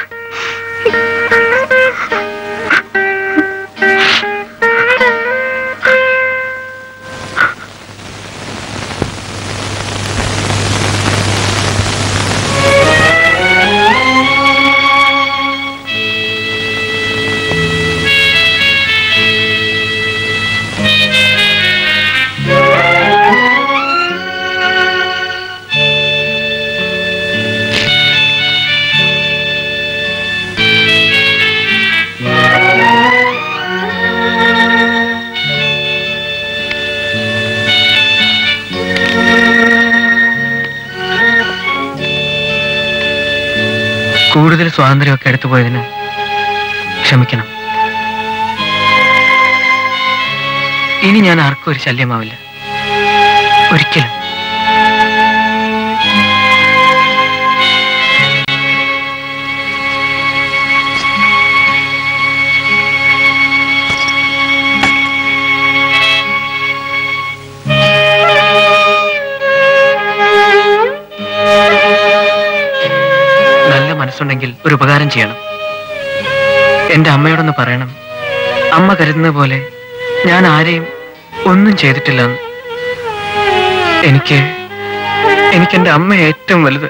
കൂടുതൽ സ്വാതന്ത്ര്യമൊക്കെ എടുത്തു പോയതിന് ക്ഷമിക്കണം ഇനി ഞാൻ ആർക്കും ഒരു ശല്യമാവില്ല ഒരിക്കലും നല്ല മനസ്സുണ്ടെങ്കിൽ ഒരു ഉപകാരം ചെയ്യണം എന്റെ അമ്മയോടൊന്ന് പറയണം അമ്മ കരുതുന്ന പോലെ ഞാൻ ആരെയും ഒന്നും ചെയ്തിട്ടില്ലെന്ന് എനിക്ക് എനിക്ക് എന്റെ അമ്മ ഏറ്റവും വലുത്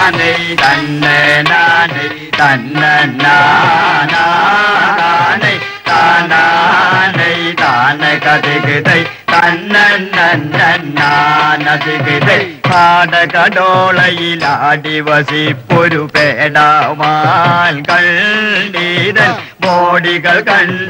നാനേ തന്നെ നാനേ തന്നെ നാനേ താനേ താന കഥകതൈ തന്നന്നന്നതികതൈ പാടകടോളയിലാടി വസിപ്പൊരു പേടമാൽ കണ്ടീരൻ ബോഡികൾ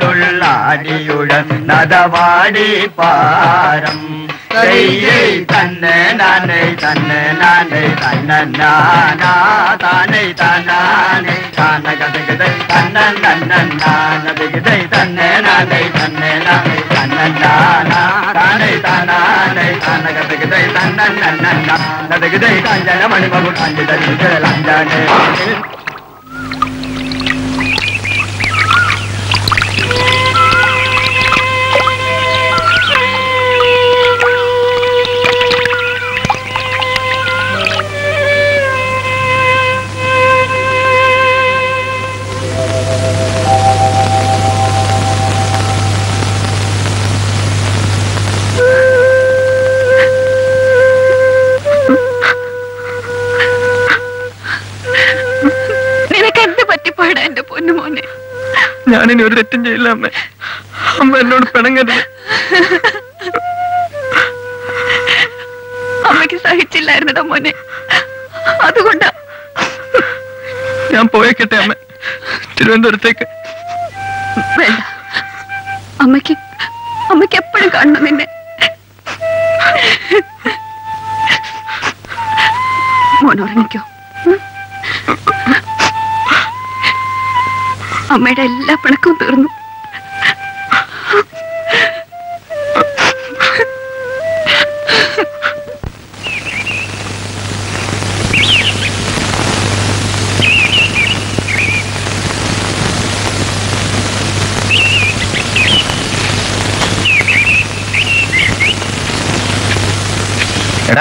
കണ്ടുള്ളാടിയുഴന്നതവാടി പാരം തന്നെ നാനേ തന്നെ നാനേ തന്നെ നാനാ താനേ താനാനേ താന കഥകതൈ തന്നന്നന്നതികതൈ തന്നെ നാനേ തന്നെ നാനേ തന്നെ നാനാ താനേ താനാനേ താന കഥകതൈ തന്നന്നന്നതികതൈ കാഞ്ചന മണിമകു കാഞ്ചിതരിഞ്ചലാഞ്ചാനേ നിനക്ക് എന്ത് പറ്റിപ്പോയടാ എന്റെ പൊന്നുമോനെ ഞാനിനി ഒരു തെറ്റും ചെയ്യില്ല അമ്മ അമ്മ എന്നോട് പിണങ്ങരുത് അമ്മയ്ക്ക് സഹിച്ചില്ലായിരുന്നടാ മോനെ അതുകൊണ്ടാ ഞാൻ പോയേക്കട്ടെ അമ്മ തിരുവനന്തപുരത്തേക്ക് വേണ്ട അമ്മയ്ക്ക് അമ്മയ്ക്ക് എപ്പോഴും കാണണം നിന്നെ മോൻ ഉറങ്ങിക്കോ ഉം? അമ്മയുടെ എല്ലാ പിണക്കവും തീർന്നു എടാ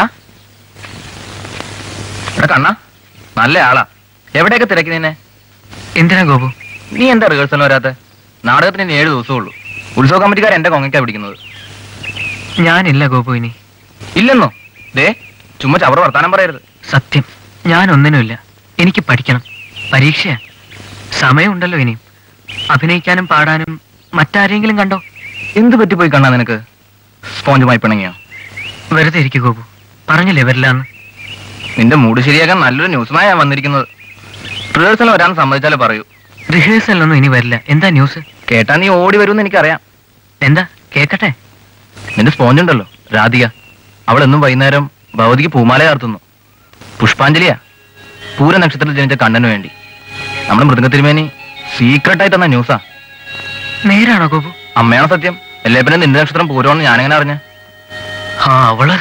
എടാ കണ്ണ നല്ല ആളാ എവിടെയൊക്കെ തിരക്കി നിന്നെ എന്തിനാ ഗോപു നീ എന്താ റിഹേഴ്സലിന് വരാത്ത നാടകത്തിന് ഇനി ഏഴ് ദിവസമേ ഉള്ളൂ ഉത്സവ കമ്മിറ്റിക്കാർ എന്റെ കൊങ്ങയ്ക്കാ പിടിക്കുന്നത് ഞാനില്ല ഗോപു ഇനി ഇല്ലെന്നോ ദേ ചുമ്മാ ചവറ് വർത്താനം പറയരുത് സത്യം ഞാൻ ഒന്നിനുമില്ല എനിക്ക് പഠിക്കണം പരീക്ഷയാ സമയമുണ്ടല്ലോ ഇനിയും അഭിനയിക്കാനും പാടാനും മറ്റാരെങ്കിലും കണ്ടോ എന്ത് പറ്റിപ്പോയി കണ്ണാ നിനക്ക് സ്പോഞ്ചുമായി പിണങ്ങിയോ വെറുതെ ഇരിക്കു ഗോപു പറഞ്ഞില്ലേ വരില്ലാന്ന് നിന്റെ മൂഡ് ശരിയാക്കാൻ നല്ലൊരു ന്യൂസുമായാ വന്നിരിക്കുന്നത് റിഹേഴ്സൽ വരാൻ സമ്മതിച്ചാലേ പറയൂ റിഹേഴ്സലൊന്നും ഇനി വരില്ല എന്താ ന്യൂസ് കേട്ടാ നീ ഓടി വരുമെന്ന് എനിക്കറിയാം എന്താ കേക്കട്ടെ നിന്റെ സ്പോഞ്ച് ഉണ്ടല്ലോ രാധിക അവൾ എന്നും വൈകുന്നേരം ഭൗതിക്ക് പൂമാല ചാർത്തുന്നു പുഷ്പാഞ്ജലിയാ പൂര നക്ഷത്രത്തിൽ ജനിച്ച കണ്ണന് വേണ്ടി നമ്മുടെ മൃദംഗ തിരുമേനി സീക്രട്ടായി തന്ന ന്യൂസാ നേരാണോ ഗോപു അമ്മയാണോ സത്യം അല്ലേ പിന്നെ നിന്റെ നക്ഷത്രം പൂരമെന്ന് ഞാനെങ്ങനെ അറിഞ്ഞ ആ അവള്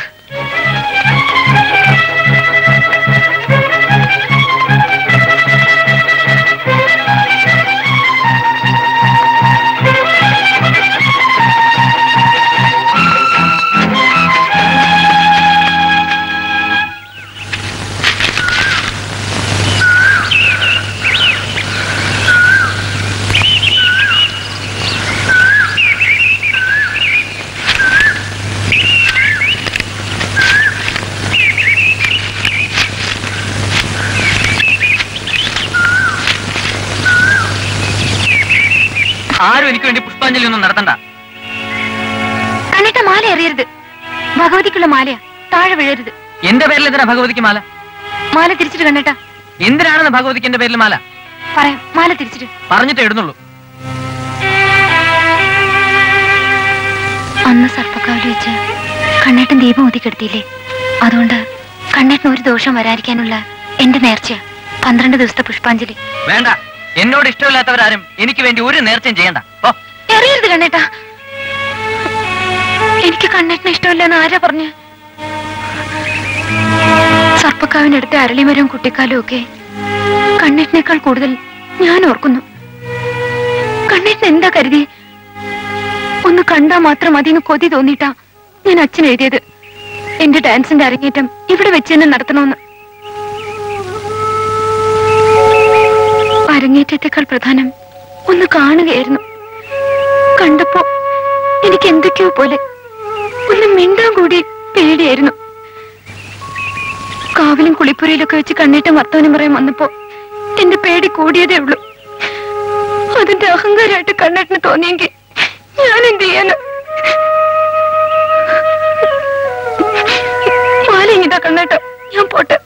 ആരും എനിക്ക് വേണ്ടി പുഷ്പാഞ്ജലി ഒന്നും നടത്തണ്ട കണ്ണിട്ട മാല എറിയരുത് ഭഗവതിക്കുള്ള മാലയാ താഴെ വീഴരുത് എന്റെ പേരിൽ എന്തിനാ ഭഗവതിക്ക് മാല മാല തിരിച്ചിട്ട് കണ്ണേട്ടാ എന്തിനാണെന്ന് ഭഗവതിക്ക് എന്റെ പേരിൽ മാല പറയാം മാല തിരിച്ചിട്ട് പറഞ്ഞിട്ടേ ഇടുന്നുള്ളൂ അന്ന് സർപ്പക്കാവിൽ വെച്ച് കണ്ണേട്ടൻ ദീപം ഊതിക്കെടുത്തിയില്ലേ അതുകൊണ്ട് കണ്ണേട്ടന് ഒരു ദോഷം വരാതിരിക്കാനുള്ള എന്റെ നേർച്ച പന്ത്രണ്ട് ദിവസത്തെ പുഷ്പാഞ്ജലി വേണ്ട എന്നോട് ഇഷ്ടമില്ലാത്തവരാരും എനിക്ക് വേണ്ടി ഒരു നേർച്ചയും ചെയ്യണ്ട ഓ എറിയരുത് കണ്ണേട്ടാ എനിക്ക് കണ്ണേട്ടനെ ഇഷ്ടമില്ലെന്ന് ആരാ പറഞ്ഞു സർപ്പക്കാവിനടുത്ത അരളിമരവും കുട്ടിക്കാലും ഒക്കെ കണ്ണേട്ടിനേക്കാൾ കൂടുതൽ ഞാൻ ഓർക്കുന്നു കണ്ണേട്ടൻ എന്താ കരുതി ഒന്ന് കണ്ടാ മാത്രം മതിയെന്ന് കൊതി തോന്നിയിട്ടാ ഞാൻ അച്ഛൻ എഴുതിയത് എന്റെ ഡാൻസിന്റെ അരങ്ങേറ്റം ഇവിടെ വെച്ച് തന്നെ നടത്തണമെന്ന് അരങ്ങേറ്റത്തെക്കാൾ പ്രധാനം ഒന്ന് കാണുകയായിരുന്നു കണ്ടപ്പോ എനിക്ക് എന്തൊക്കെയോ പോലെ ഒന്ന് മിണ്ടാൻ കൂടി പേടിയായിരുന്നു കാവിലും കുളിപ്പുരയിലൊക്കെ വെച്ച് കണ്ണീട്ടം വർത്തമാനം പറയാൻ വന്നപ്പോ എന്റെ പേടി കൂടിയതേ ഉള്ളൂ അതിന്റെ അഹങ്കാരമായിട്ട് കണ്ണേട്ടിന് തോന്നിയെങ്കിൽ ഞാൻ എന്ത് ചെയ്യാന് മാലിങ്ങിതാ കണ്ണേട്ട ഞാൻ പോട്ടെ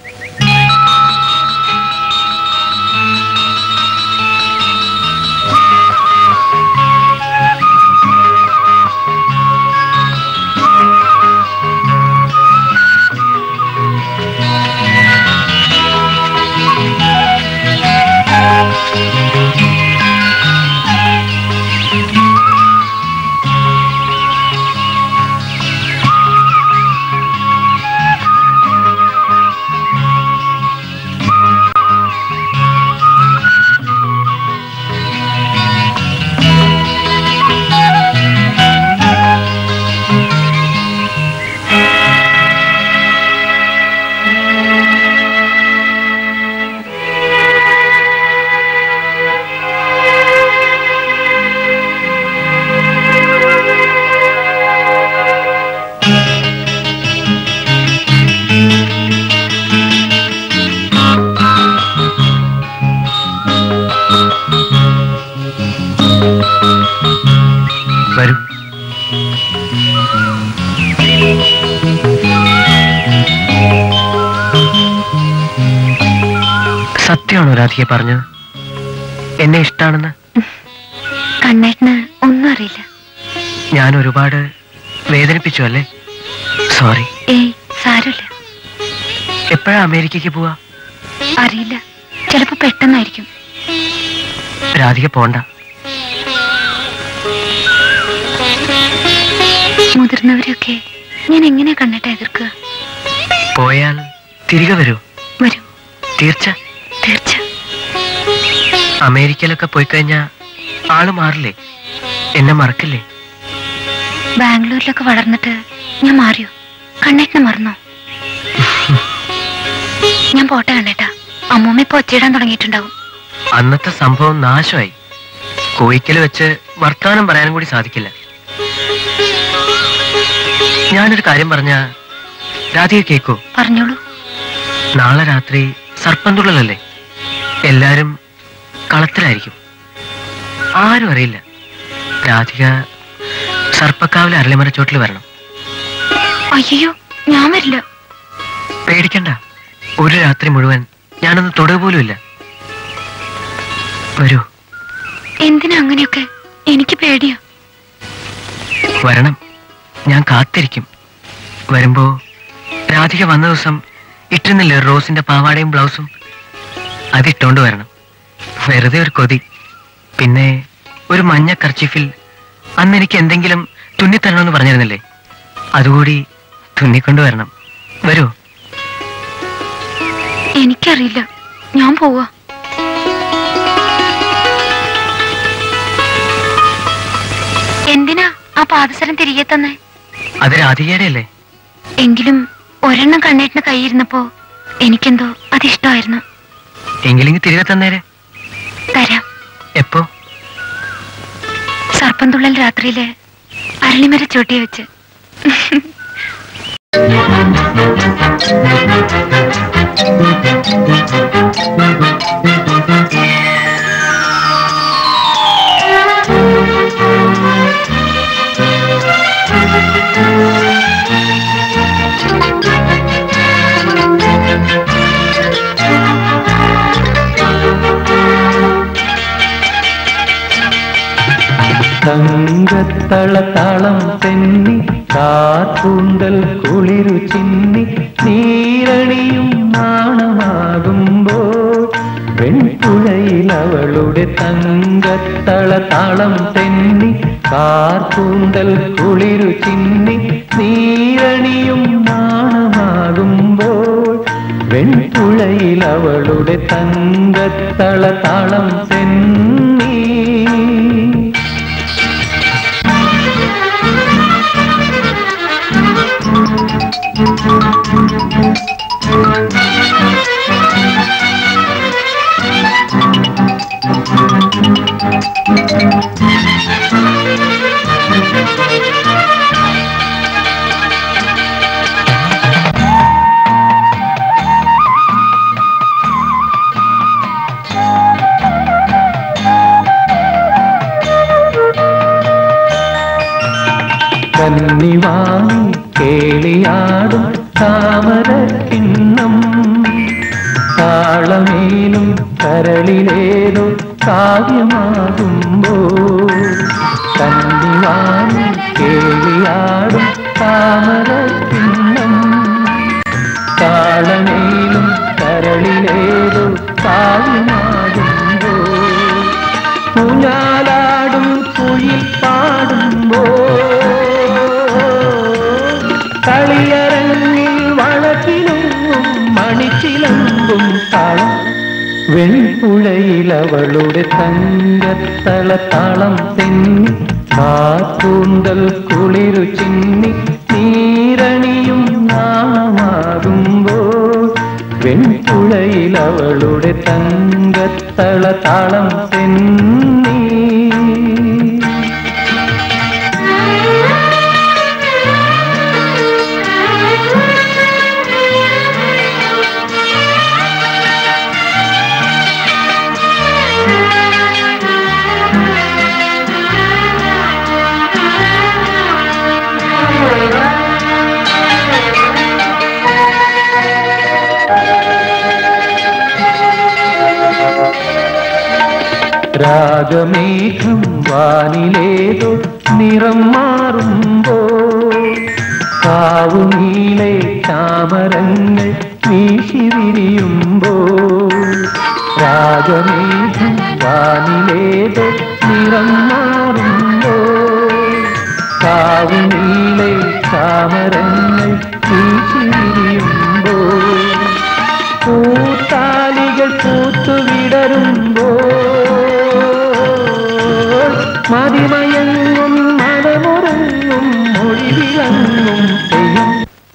വരൂ സത്യമാണോ രാധിക പറഞ്ഞത് എന്നെ ഇഷ്ടാണെന്ന് കണ്ണേട്ടന് ഒന്നും അറിയില്ല ഞാൻ ഒരുപാട് വേദനിപ്പിച്ചു അല്ലേ സോറി ഏയ് സാരമില്ല എപ്പോഴാ അമേരിക്കയ്ക്ക് പോവാ അറിയില്ല ചിലപ്പോ പെട്ടെന്നായിരിക്കും രാധിക പോണ്ട മുതിർന്നവരെയൊക്കെ ഞാൻ എങ്ങനെയാ കണ്ണേട്ട എതിർക്കുക പോയാൽ തിരികെ വരൂ വരും തീർച്ച തീർച്ച അമേരിക്കയിലൊക്കെ പോയി കഴിഞ്ഞാ ആള് മാറില്ലേ എന്നെ മറക്കില്ലേ ബാംഗ്ലൂരിലൊക്കെ വളർന്നിട്ട് ഞാൻ മാറിയോ കണ്ണേട്ടനെ മറന്നോ ഞാൻ പോട്ടെ കണ്ണേട്ടാ അമ്മൂമ്മ ഇപ്പൊ ഒച്ചയിടാൻ തുടങ്ങിയിട്ടുണ്ടാവും അന്നത്തെ സംഭവം നാശമായി കോയിക്കൽ വെച്ച് വർത്താനം പറയാനും കൂടി സാധിക്കില്ല ഞാനൊരു കാര്യം പറഞ്ഞ രാധിക കേക്കോ പറഞ്ഞോളൂ നാളെ രാത്രി സർപ്പന്തുള്ളലല്ലേ എല്ലാരും കളത്തിലായിരിക്കും ആരും അറിയില്ല രാധിക സർപ്പക്കാവിലെ അരളിമരച്ചോട്ടിൽ വരണം അയ്യോ ഞാൻ വരില്ല പേടിക്കണ്ട ഒരു രാത്രി മുഴുവൻ ഞാനൊന്ന് തൊടുക പോലുമില്ല വരൂ എന്തിനാ അങ്ങനെയൊക്കെ എനിക്ക് പേടിയോ വരണം ഞാൻ കാത്തിരിക്കും വരുമ്പോ രാധിക വന്ന ദിവസം ഇട്ടിരുന്നില്ലേ ഒരു റോസിന്റെ പാവാടയും ബ്ലൗസും അതിട്ടോണ്ട് വരണം വെറുതെ ഒരു കൊതി പിന്നെ ഒരു മഞ്ഞ കർച്ചിഫിൽ അന്ന് എനിക്ക് എന്തെങ്കിലും തുന്നിത്തരണമെന്ന് പറഞ്ഞിരുന്നില്ലേ അതുകൂടി തുന്നിക്കൊണ്ട് വരണം വരൂ എനിക്കറിയില്ല ഞാൻ പോവാ എന്തിനാ ആ പാദസരം തിരികെ തന്നെ അത് രാധികയുടെ അല്ലേ എങ്കിലും ഒരെണ്ണം കണ്ണേട്ടിന് കൈയിരുന്നപ്പോ എനിക്കെന്തോ അതിഷ്ടമായിരുന്നു എങ്കിലും തിരികെ തന്നേരെ തരാം എപ്പോ സർപ്പംതുള്ളൽ രാത്രിയില് അരളിമര ചോട്ടിയെ വെച്ച് തങ്കത്തളത്താളം തെന്നി കാർപ്പൂന്തൽ കുളിരു ചിന്നി നീരണിയും നാണമാകുമ്പോൾ വെൺപുഴയിൽ അവളുടെ തങ്കത്തളത്താളം തെന്നി കാർപ്പൂന്തൽ കുളിരു ചിന്നി നീരണിയും നാണമാകുമ്പോൾ വെൺപുഴയിൽ അവളുടെ തങ്കത്തളത്താളം തെന്നി കണ്ണിവാണി കേളിയാടും താമര കിണ്ണം താളമേലും കരളിലേതോ കാവ്യമാകുമ്പോ കണ്ണിവാണി കേളിയാടും താമര കിണ്ണം താളമേലും കരളിലേതോ കാവ്യമാകുമ്പോ ഊഞ്ഞാലാടും കുയിൽ പാടുമ്പോ കളിയരങ്ങിൽ വളക്കിലും മണിച്ചിലമ്പും താളം വെൺപുഴയിൽ അവളുടെ തങ്കത്തള താളം തെന്നി കാത്തൂന്തൽ കുളിരു ചിന്നി നീരണിയും നാമാകുമ്പോ വെൺപുഴയിൽ അവളുടെ തങ്കത്തള താളം തെന്നി രാഗമേഘം വാനിലേതോ നിറം മാറുമ്പോ കാവുനീളെ ചാമരങ്ങൾ വീശി വിരിയുമ്പോ രാഗമേഘം വാനിലേതോ നിറം മാറുമ്പോ കാവുനീളെ ചാമരങ്ങൾ വീശി വിരിയുമ്പോ പൂത്താലികൾ പൂത്തുവിടരുമ്പോ മതിമയങ്ങും മനമുറങ്ങും മൊഴിവിളങ്ങും തെയ്യം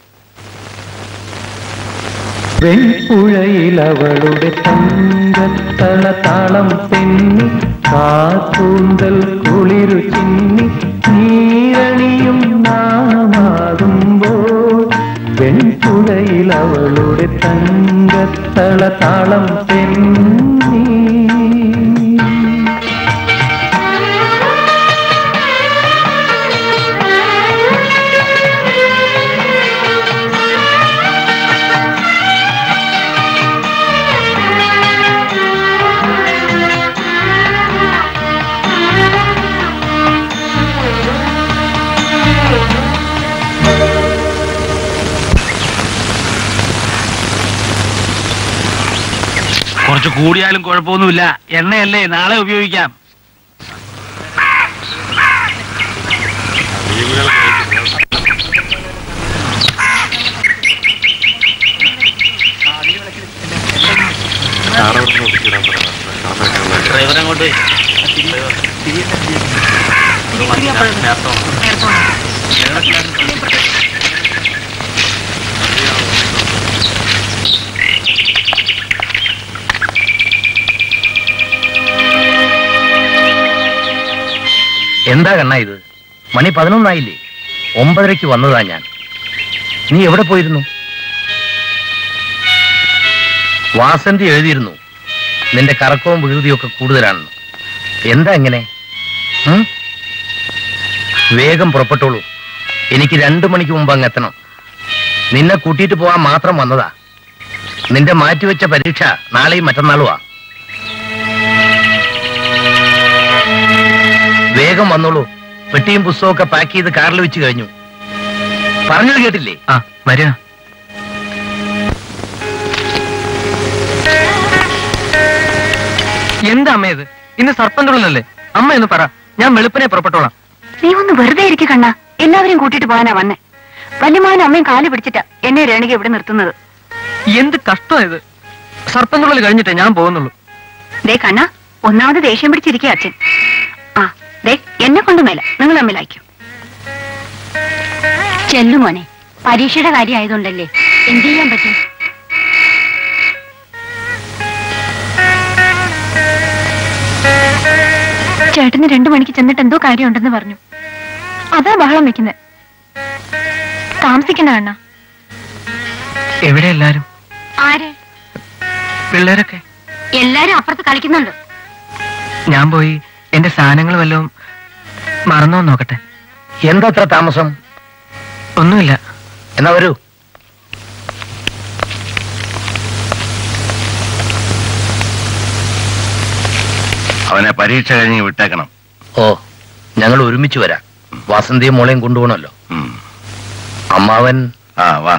വെൺപുഴയിൽ അവളുടെ തങ്കത്തള താളം തെന്നി കാത്തൂന്തൽ കുളിരു ചിന്നി നീരണിയും നാമാകുമ്പോൾ വെൺപുഴയിൽ അവളുടെ തങ്കത്തള താളം തെന്നി കുറച്ച് കൂടിയാലും കുഴപ്പമൊന്നുമില്ല എണ്ണയല്ലേ നാളെ ഉപയോഗിക്കാം ഡ്രൈവർ അങ്ങോട്ട് എന്താ കണ്ണ ഇത് മണി പതിനൊന്നായില്ലേ ഒമ്പതരയ്ക്ക് വന്നതാ ഞാൻ നീ എവിടെ പോയിരുന്നു വാസന്തി എഴുതിയിരുന്നു നിന്റെ കറക്കവും വികൃതിയും ഒക്കെ കൂടുതലാണെന്ന് എന്താ എങ്ങനെ ഉം? വേഗം പുറപ്പെട്ടോളൂ എനിക്ക് രണ്ടു മണിക്ക് മുമ്പ് അങ്ങ് എത്തണം നിന്നെ കൂട്ടിയിട്ട് പോവാൻ മാത്രം വന്നതാ നിന്റെ മാറ്റിവെച്ച പരീക്ഷ നാളെയും മറ്റന്നാളുമാ വേഗം വന്നോളൂ പെട്ടിയും പുസ്തകവും ഒക്കെ പാക്ക് ചെയ്ത് കാറിൽ വെച്ച് കഴിഞ്ഞു പറഞ്ഞത് കേട്ടില്ലേ ആ വരിക എന്താ അമ്മ ഇത് ഇന്ന് സർപ്പന്തുള്ളല്ലേ അമ്മ എന്ന് പറ ഞാൻ വെളുപ്പിനെ പുറപ്പെട്ടോളാം നീ ഒന്ന് വെറുതെ ഇരിക്കുക കണ്ണ എല്ലാവരെയും കൂട്ടിയിട്ട് പോകാനാ വന്നേ വല്യമാനും അമ്മയും കാല് പിടിച്ചിട്ടാ എന്നെ രേണിക ഇവിടെ നിർത്തുന്നത് എന്ത് കഷ്ടമാ ഇത് സർപ്പന്തുള്ളൽ കഴിഞ്ഞിട്ടേ ഞാൻ പോകുന്നുള്ളൂ ദേ കണ്ണ ഒന്നാമത് ദേഷ്യം പിടിച്ചിരിക്കുക അച്ഛൻ ആ ദേ എന്നെ കൊണ്ട് മേല നിങ്ങൾ തമ്മിലായിരിക്കും ചെല്ലു മോനെ പരീക്ഷയുടെ കാര്യം ആയതുകൊണ്ടല്ലേ എന്ത് ചെയ്യാൻ പറ്റും ചേട്ടന് രണ്ടു മണിക്ക് ചെന്നിട്ട് എന്തോ കാര്യമുണ്ടെന്ന് പറഞ്ഞു അതാ ബഹളം വെക്കുന്നത് താമസിക്കണ അണ്ണ എവിടെ എല്ലാരും ആര് പിള്ളേരൊക്കെ എല്ലാരും അപ്പുറത്ത് കളിക്കുന്നുണ്ട് ഞാൻ പോയി എന്റെ സാധനങ്ങൾ വല്ലതും മറന്നോ നോക്കട്ടെ എന്താ അത്ര താമസം ഒന്നുമില്ല എന്നാ വരൂ അവനെ പരീക്ഷ കഴിഞ്ഞ് വിട്ടേക്കണം ഓ ഞങ്ങൾ ഒരുമിച്ച് വരാം വാസന്തിയും മോളെയും കൊണ്ടുപോകണമല്ലോ ഉം. അമ്മാവൻ ആ വാ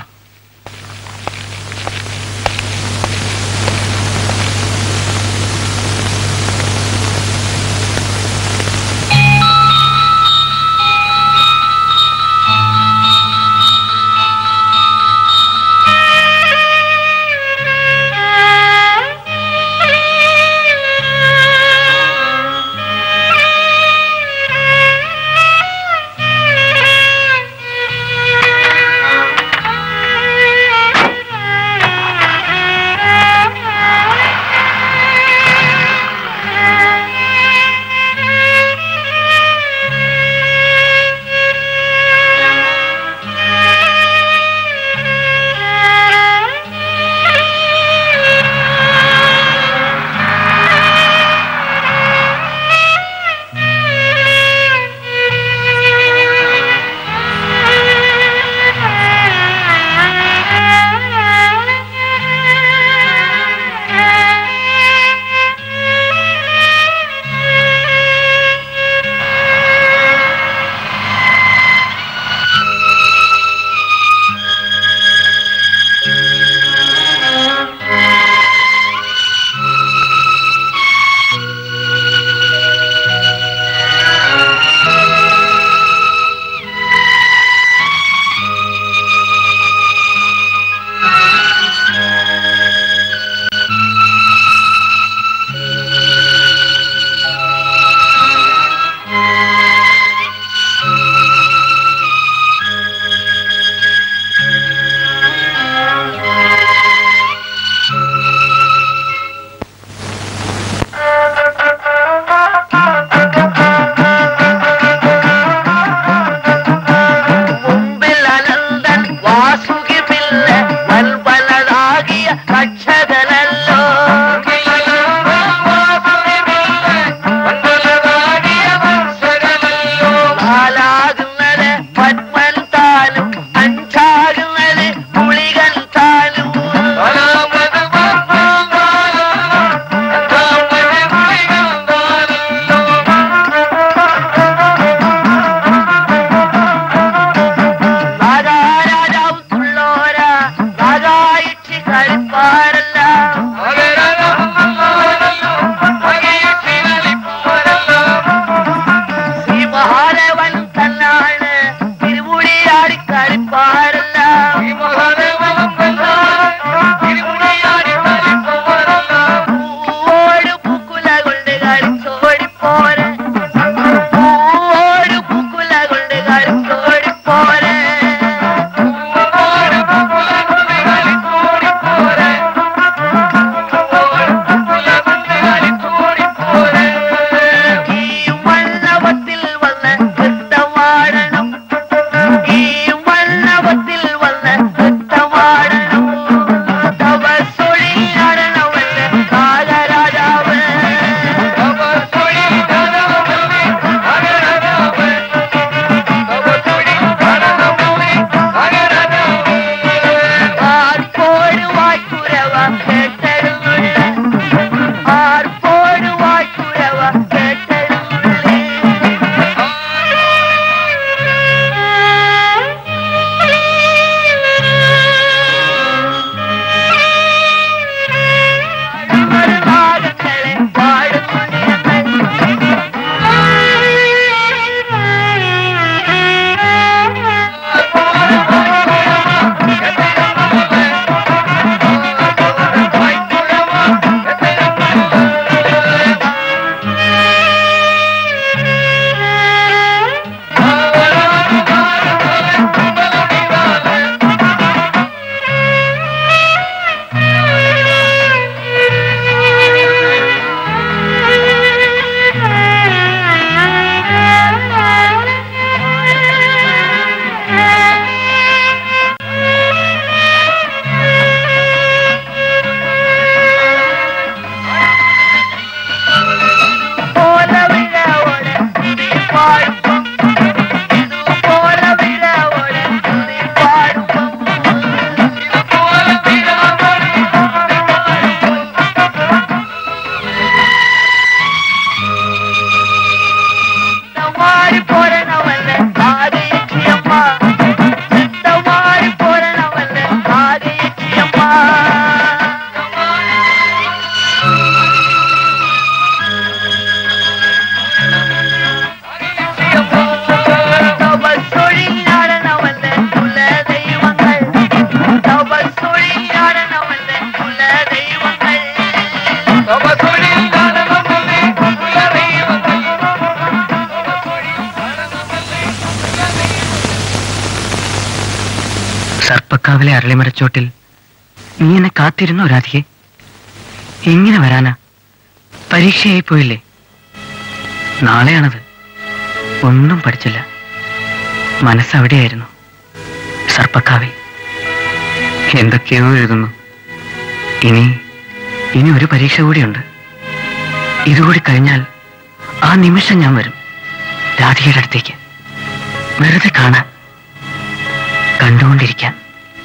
സർപ്പക്കാവിലെ അരളിമരച്ചോട്ടിൽ നീ എന്നെ കാത്തിരുന്നോ രാധികെ എങ്ങനെ വരാനാ പരീക്ഷയായി പോയില്ലേ നാളെയാണത് ഒന്നും പഠിച്ചില്ല മനസ്സവിടെയായിരുന്നു സർപ്പക്കാവിൽ എന്തൊക്കെയോ എഴുതുന്നു ഇനി ഇനി ഒരു പരീക്ഷ കൂടിയുണ്ട് ഇതുകൂടി കഴിഞ്ഞാൽ ആ നിമിഷം ഞാൻ വരും രാധികയുടെ അടുത്തേക്ക് വെറുതെ കാണാൻ കണ്ടുകൊണ്ടിരിക്കാൻ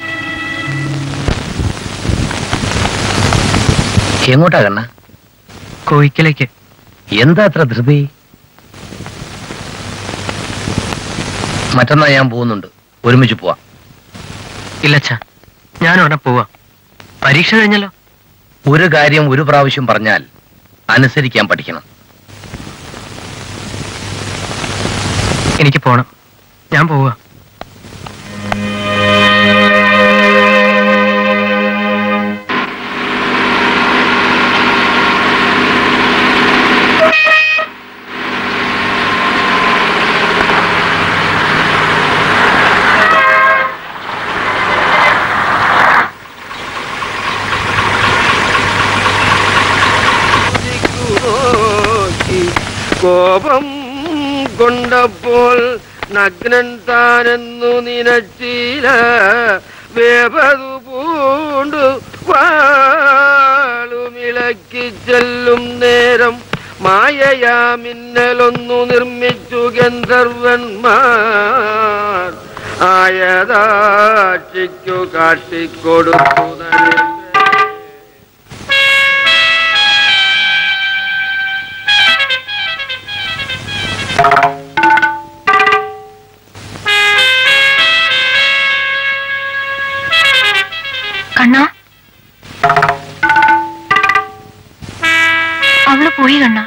എങ്ങോട്ടാ കണ്ണ കോയിക്കലേക്ക് എന്താ അത്ര ധൃതി മറ്റന്നാ ഞാൻ പോകുന്നുണ്ട് ഒരുമിച്ച് പോവാം ഇല്ലച്ചാ ഞാൻ ഉടനെ പോവാ പരീക്ഷ കഴിഞ്ഞല്ലോ ഒരു കാര്യം ഒരു പ്രാവശ്യം പറഞ്ഞാൽ അനുസരിക്കാൻ പഠിക്കണം എനിക്ക് പോണം ഞാൻ പോവാ നോക്കി കോപം കൊണ്ടപ്പോൾ നഗ്നൻ താനെന്നു നിനച്ചില വേപതു പൂണ്ടു വാളുമിളക്കി ചെല്ലും നേരം മായയാ മിന്നലൊന്നു നിർമ്മിച്ചു ഗന്ധർവന്മാർ ആയതാക്ഷിക്കു കാട്ടിക്കൊടുത്തു നരേന്ദ്രൻ. കണ്ണാ അവള് പോയി കണ്ണാ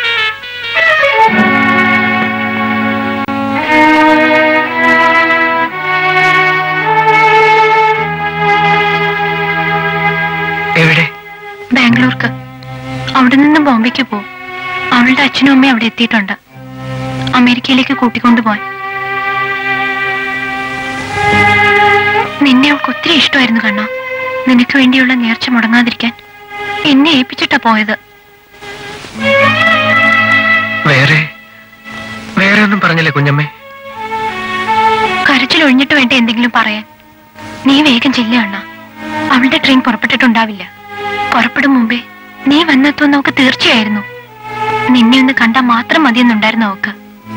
എവിടെ ബാംഗ്ലൂർക്ക് അവിടെ നിന്ന് ബോംബെക്ക് പോകും അവളുടെ അച്ഛനും അമ്മയും അവിടെ എത്തിയിട്ടുണ്ട് അമേരിക്കയിലേക്ക് കൂട്ടിക്കൊണ്ടുപോവാൻ നിന്നെ അവൾക്ക് ഒത്തിരി ഇഷ്ടമായിരുന്നു കണ്ണ നിനക്ക് വേണ്ടിയുള്ള നേർച്ച മുടങ്ങാതിരിക്കാൻ എന്നെ ഏൽപ്പിച്ചിട്ടാ പോയത് വേറെ വേറെ ഒന്നും പറഞ്ഞില്ലേ കുഞ്ഞമ്മേ കരച്ചിൽ ഒഴിഞ്ഞിട്ട് വേണ്ട എന്തെങ്കിലും പറയാൻ നീ വേഗം ചെല്ലുക അണ്ണ അവളുടെ ട്രെയിൻ പുറപ്പെട്ടിട്ടുണ്ടാവില്ല പുറപ്പെടും മുമ്പേ നീ വന്നെത്തുമെന്ന് അവൾക്ക് തീർച്ചയായിരുന്നു നിന്നെ ഒന്ന് കണ്ടാൽ മാത്രം മതിയെന്നുണ്ടായിരുന്നു അവൾക്ക്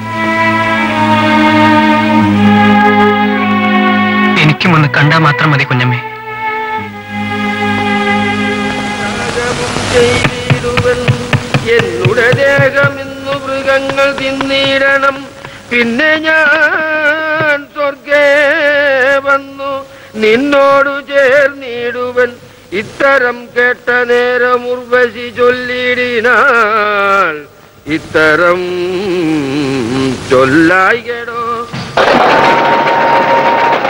എനിക്കും ഒന്ന് കണ്ടാൽ മാത്രം മതി കുഞ്ഞമ്മേ യാഗവും ചെയ്തിടുവൻ എന്നുടെ ദേഹം ഇന്നു മൃഗങ്ങൾ തിന്നിടണം പിന്നെ ഞാൻ സ്വർഗേ വന്നു നിന്നോടു ചേർന്നിടുവൻ ഇത്തരം കേട്ട നേരം ഉർവശി ചൊല്ലിടിനാൾ ഇത്തരം ചൊല്ലായികടോ